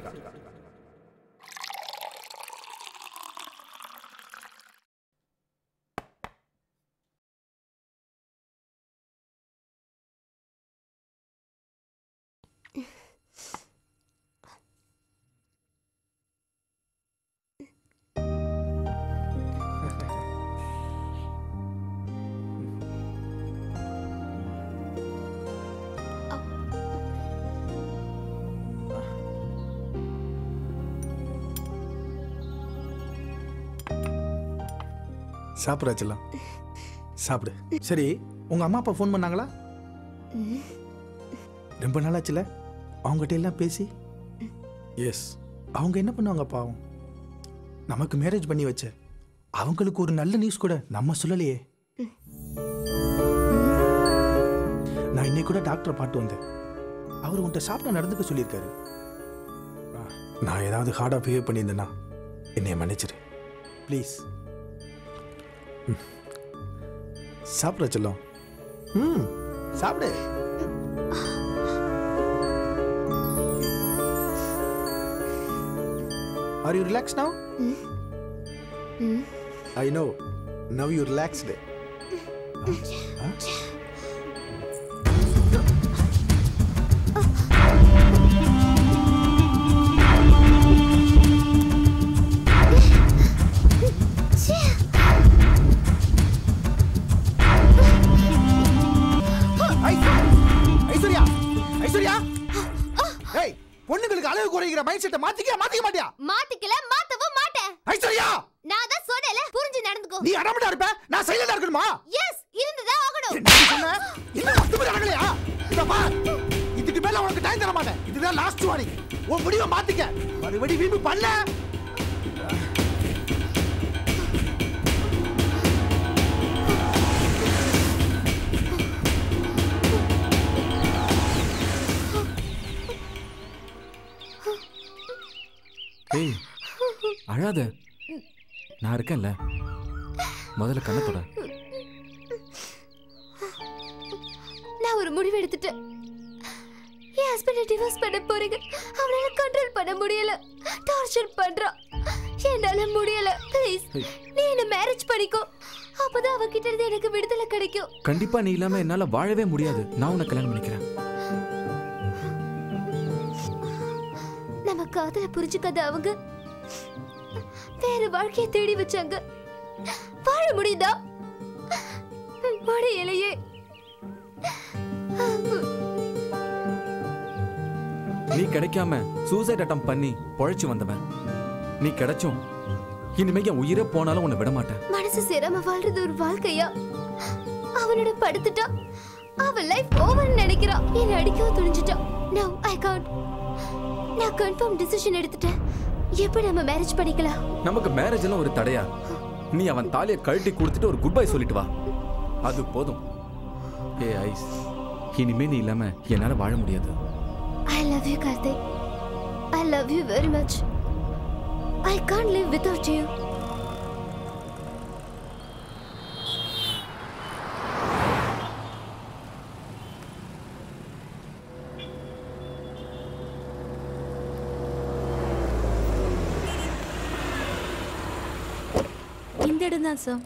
சாப்பிட்றாச்சுலாம் சாப்பிடு சரி உங்க அம்மா அப்பா ஃபோன் பண்ணாங்களா ரொம்ப நாளாச்சுல அவங்ககிட்ட எல்லாம் பேசி எஸ் அவங்க என்ன பண்ணுவாங்க பாவம் நமக்கு மேரேஜ் பண்ணி வச்ச அவங்களுக்கு ஒரு நல்ல நியூஸ் கூட நம்ம சொல்லலையே நான் இன்னைக்கு கூட டாக்டரை பாட்டு வந்தேன் அவர் உன்கிட்ட சாப்பிட நடந்துக்க சொல்லியிருக்காரு ஆ, நான் ஏதாவது ஹார்டாக பிஹேவ் பண்ணியிருந்தேன்னா என்னை மன்னிச்சிரு ப்ளீஸ் சாப்பிட செல்லம் ம் சாப்பிடு are you relax now I know now you relaxed Aishwarya Aishwarya ஏய் பொண்ணுங்களுக்கு அளவு குறைக்கிற மைண்ட் செட்டை மாத்திக்க மாத்திக்க மாட்டியா மாத்திக்கல மாத்தவும் மாட்டேன் ஐஸ்வர்யா நான் தான் சொன்னேல புரிஞ்சு நடந்துக்கோ நீ அடமடா இருப்ப நான் சைலண்டா இருக்கணுமா எஸ் இருந்துதான் ஆகணும் என்ன நீ சொன்ன என்ன அத்துமீறி நடக்கலையா இத பார் இதுக்கு மேல உனக்கு டைம் தர மாட்டேன் இதுதான் லாஸ்ட் வார்னிங் உன் முடிவை மாத்திக்க மறுபடி வீம்பு பண்ண ஏய் அழாத நான் இருக்கேன்ல முதல்ல கண்ணை தொட நான் ஒரு முடிவு எடுத்துட்டேன் என் ஹஸ்பண்டை டிவோர்ஸ் பண்ண போறீங்க அவனால கண்ட்ரோல் பண்ண முடியல டார்ச்சர் பண்றான் என்னால முடியல ப்ளீஸ் நீ என்ன மேரேஜ் பண்ணிக்கோ அப்பதான் அவகிட்ட இருந்து எனக்கு விடுதலை கிடைக்கும் கண்டிப்பா நீ இல்லாம என்னால வாழவே முடியாது நான் உன்னை கல்யாணம் பண்ணிக்கிறேன் நம்ம காதல புரிஞ்சுக்காத அவங்க வேற வாழ்க்கையை தேடி வச்சாங்க வாழ முடியுதா முடியலையே நீ கிடைக்காம சூசைட் அட்டம் பண்ணி பொழைச்சு வந்தவன் நீ கிடைச்சும் இனிமே என் உயிரே போனாலும் உன்னை விட மாட்டேன் மனசு சேராம வாழ்றது ஒரு வாழ்க்கையா அவனோட படுத்துட்டா அவன் லைஃப் ஓவர் நினைக்கிறான் என்ன அடிக்கவும் துணிஞ்சிட்டான் நோ ஐ காண்ட் நான் கன்ஃபார்ம் டிசிஷன் எடுத்துட்டேன் எப்ப நம்ம மேரேஜ் பண்ணிக்கலாம் நமக்கு மேரேஜ் எல்லாம் ஒரு தடையா நீ அவன் தாலியை கழட்டி கொடுத்துட்டு ஒரு குட் பை சொல்லிட்டு வா அது போதும் ஏ ஐஸ் இனிமே நீ இல்லாம என்னால வாழ முடியாது I love you Karthik I love you very much I can't live without you இந்த இடம் தான் சார்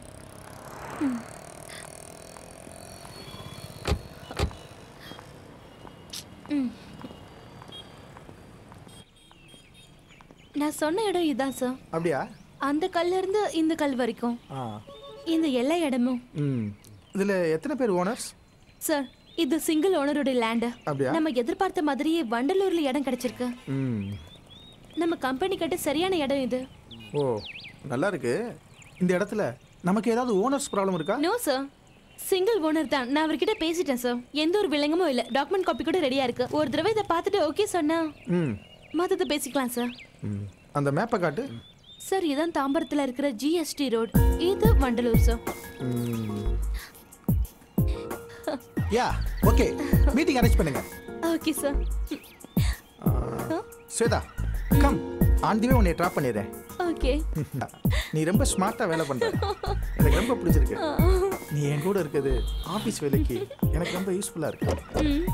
நான் சொன்ன இடம் இதுதான் சார் அப்படியா அந்த கல்ல இருந்து இந்த கல் வரைக்கும் ஆ இந்த எல்லா இடமும் ம் இதுல எத்தனை பேர் ஓனர்ஸ் சார் இது சிங்கிள் ஓனரோட லேண்டு அப்படியா? நம்ம எதிர்பார்த்த மாதிரியே வண்டலூர்ல இடம் கிடைச்சிருக்கு ம் நம்ம கம்பெனி கிட்ட சரியான இடம் இது ஓ நல்லா இருக்கு இந்த இடத்துல நமக்கு ஏதாவது ஓனர்ஸ் ப்ராப்ளம் இருக்கா நோ சார் சிங்கிள் ஓனர் தான் நான் அவர்கிட்ட பேசிட்டேன் சார் எந்த ஒரு விலங்கமும் இல்ல டாக்குமெண்ட் காப்பி கூட ரெடியா இருக்கு ஒரு தடவை இதை பார்த்துட்டு ஓகே சொன்னா ம் மத்தத பேசிக்கலாம் சார் ம் அந்த மேப்பை காட்டு சார் இதான் தாம்பரத்துல இருக்கிற ஜிஎஸ்டி ரோட் இது Vandalur sir yeah okay meeting arrange பண்ணுங்க okay sir Shweta come on the way உன்னை ட்ராப் பண்ணிடுறேன் ஓகே நீ ரொம்ப ஸ்மார்ட்டா வேலை பண்ற எனக்கு ரொம்ப பிடிச்சிருக்கு நீ என் கூட இருக்கிறது ஆபீஸ் வேலைக்கு எனக்கு ரொம்ப யூஸ்ஃபுல்லா இருக்கு ம்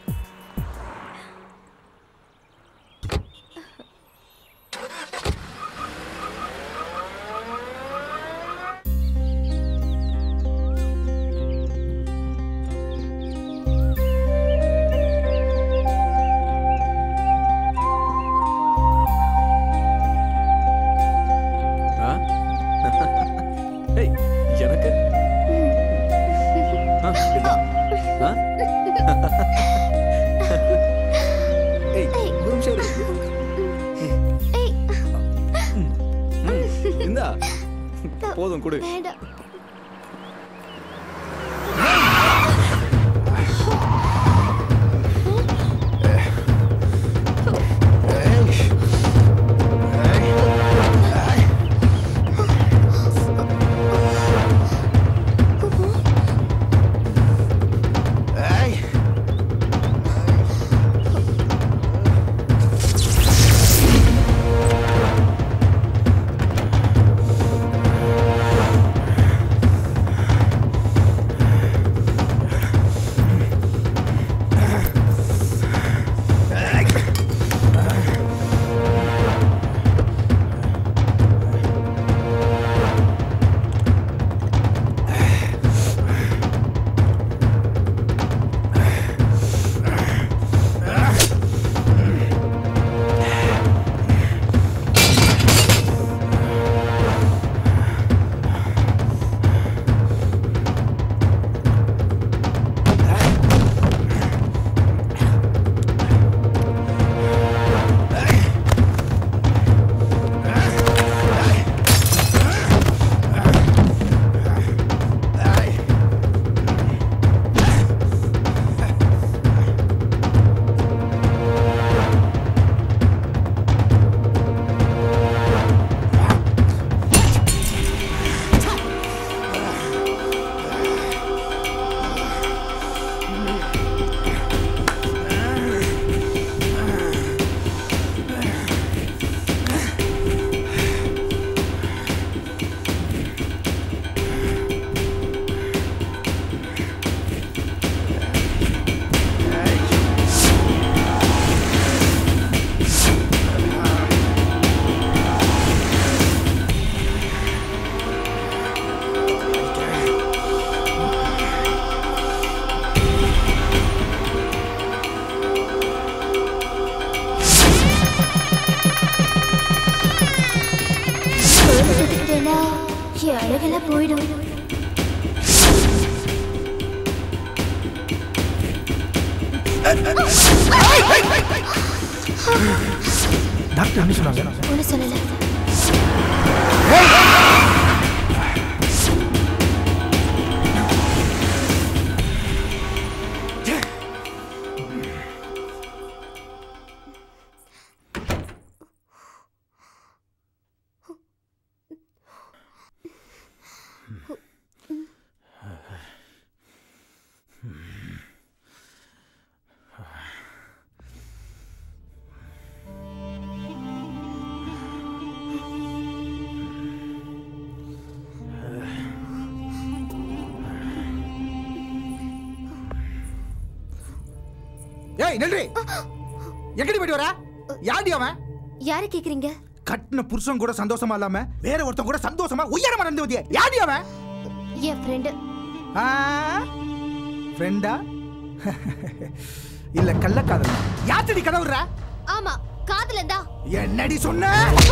ஆ? ஏய் எனக்கு ஆ, இதா. ஆ? ஏய் ஒரு நிமிஷம் இரு. ம், இந்தா போதும் கொடு வேண்டாம் ஏய் என் அழகெல்லாம் போயிடும் டாக்டர் என்ன சொன்னாங்க ஒன்றும் சொல்லலை ஏய் நன்றி எங்கடி போயிட்டு வர யாடி அவன் யாரை கேக்குறீங்க கட்டின புருஷன் கூட சந்தோஷமா இல்லாம வேற ஒருத்தன் கூட சந்தோஷமா உயரமா நடந்து வந்தியா யாடி அவன் என் ஃப்ரெண்டு ஃப்ரெண்டா இல்ல கள்ளக்காதல் யாத்தடி கதவுற ஆமா காதல தான் என்னடி சொன்ன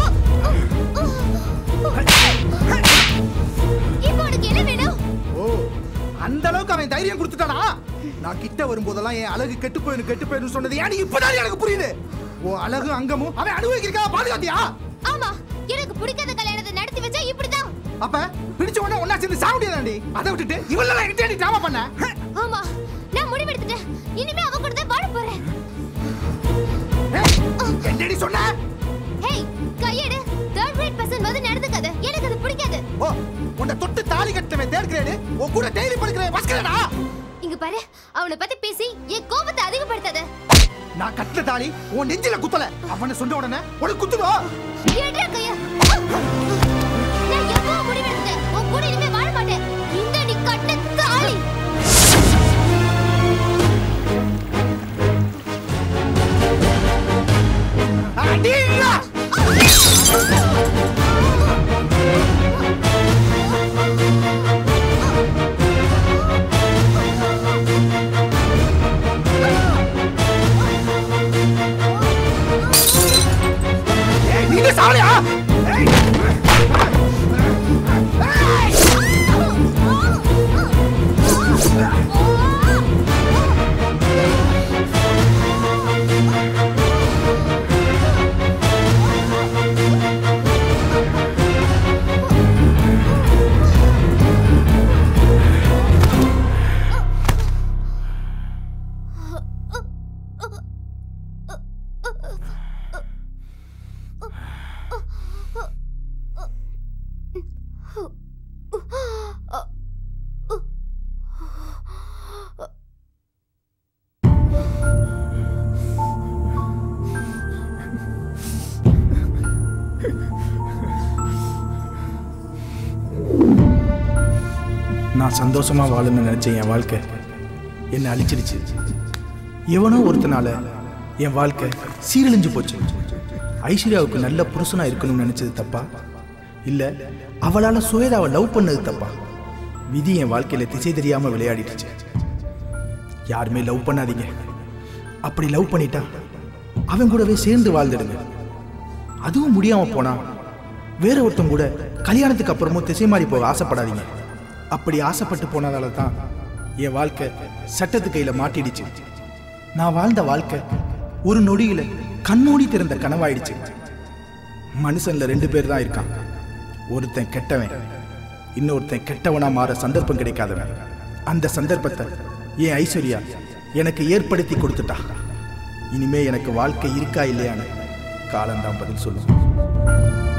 இப்போ உனக்கு என்ன வேணும் ஓ அந்த அளவுக்கு அவன் தைரியம் கொடுத்துட்டானா நான் கிட்ட வரும்போதெல்லாம் என் அழகு கெட்டு போயிரு கெட்டு போயிரு சொன்னது ஏன் இப்பதான் எனக்கு புரியுது ஓ அழகு அங்கமும் அவன் அனுபவிக்கிறா பாதுகாத்தியா ஆமா எனக்கு பிடிக்காத கல்யாணத்தை நடத்தி வச்சா இப்படிதான் அப்ப பிடிச்ச உடனே ஒன்னா சேர்ந்து சாக முடியாதாண்டி அதை விட்டுட்டு இவளெல்லாம் என்கிட்ட நீ டிராமா பண்ண ஆமா நான் முடிவெடுத்துட்டேன் இனிமே அவ கூட தான் வாழ போறேன் என்னடி சொன்ன ஹேய் கையெடு தேர்ட் கிரேட் பர்சன் வந்து நடந்துக்காத எனக்கு அது பிடிக்காது ஓ உன்னை தொட்டு தாலி கட்டவே தேர்ட் கிரேடு உன் கூட டெய்லி படிக்கிறேன் வஸ்கரடா இங்க பாரு அவனை பத்தி பேசி என் கோபத்தை அதிகப்படுத்தாத நான் கட்டின தாலி உன் நெஞ்சில குத்தல அவனை சொன்ன உடனே உனக்கு குத்துதோ எடுறா கைய நான் எப்போ முடிவெடுத்தேன் உன் கூட இனிமே வாழ மாட்டேன் இந்த நீ கட்ட தாலி அடிங்க ஏய், நீங்க சாவலையா ஏய். நான் சந்தோஷமா வாழணும்னு நினைச்ச என் வாழ்க்கை என்னை அழிச்சிடுச்சு எவனோ ஒருத்தனால என் வாழ்க்கை சீரழிஞ்சு போச்சு ஐஸ்வர்யாவுக்கு நல்ல புருஷனா இருக்கணும்னு நினைச்சது தப்பா இல்ல அவளால சுவேதாவை லவ் பண்ணது தப்பா விதி என் வாழ்க்கையில திசை தெரியாம விளையாடிடுச்சு யாருமே லவ் பண்ணாதீங்க அப்படி லவ் பண்ணிட்டா அவன் கூடவே சேர்ந்து வாழ்ந்துடுங்க அதுவும் முடியாம போனா வேற ஒருத்தன் கூட கல்யாணத்துக்கு அப்புறமும் திசை மாறி போக ஆசைப்படாதீங்க அப்படி ஆசைப்பட்டு போனதால தான் என் வாழ்க்கை சட்டத்து கையில மாட்டிடுச்சு நான் வாழ்ந்த வாழ்க்கை ஒரு நொடியில கண்ணோடி திறந்த கனவாயிடுச்சு மனுஷன்ல ரெண்டு பேர் தான் இருக்கான் ஒருத்தன் கெட்டவன் இன்னொருத்தன் கெட்டவனா மாற சந்தர்ப்பம் கிடைக்காதவன் அந்த சந்தர்ப்பத்தை என் ஐஸ்வர்யா எனக்கு ஏற்படுத்தி கொடுத்துட்டா இனிமே எனக்கு வாழ்க்கை இருக்கா இல்லையான்னு காலம்தான் பதில் சொல்லும்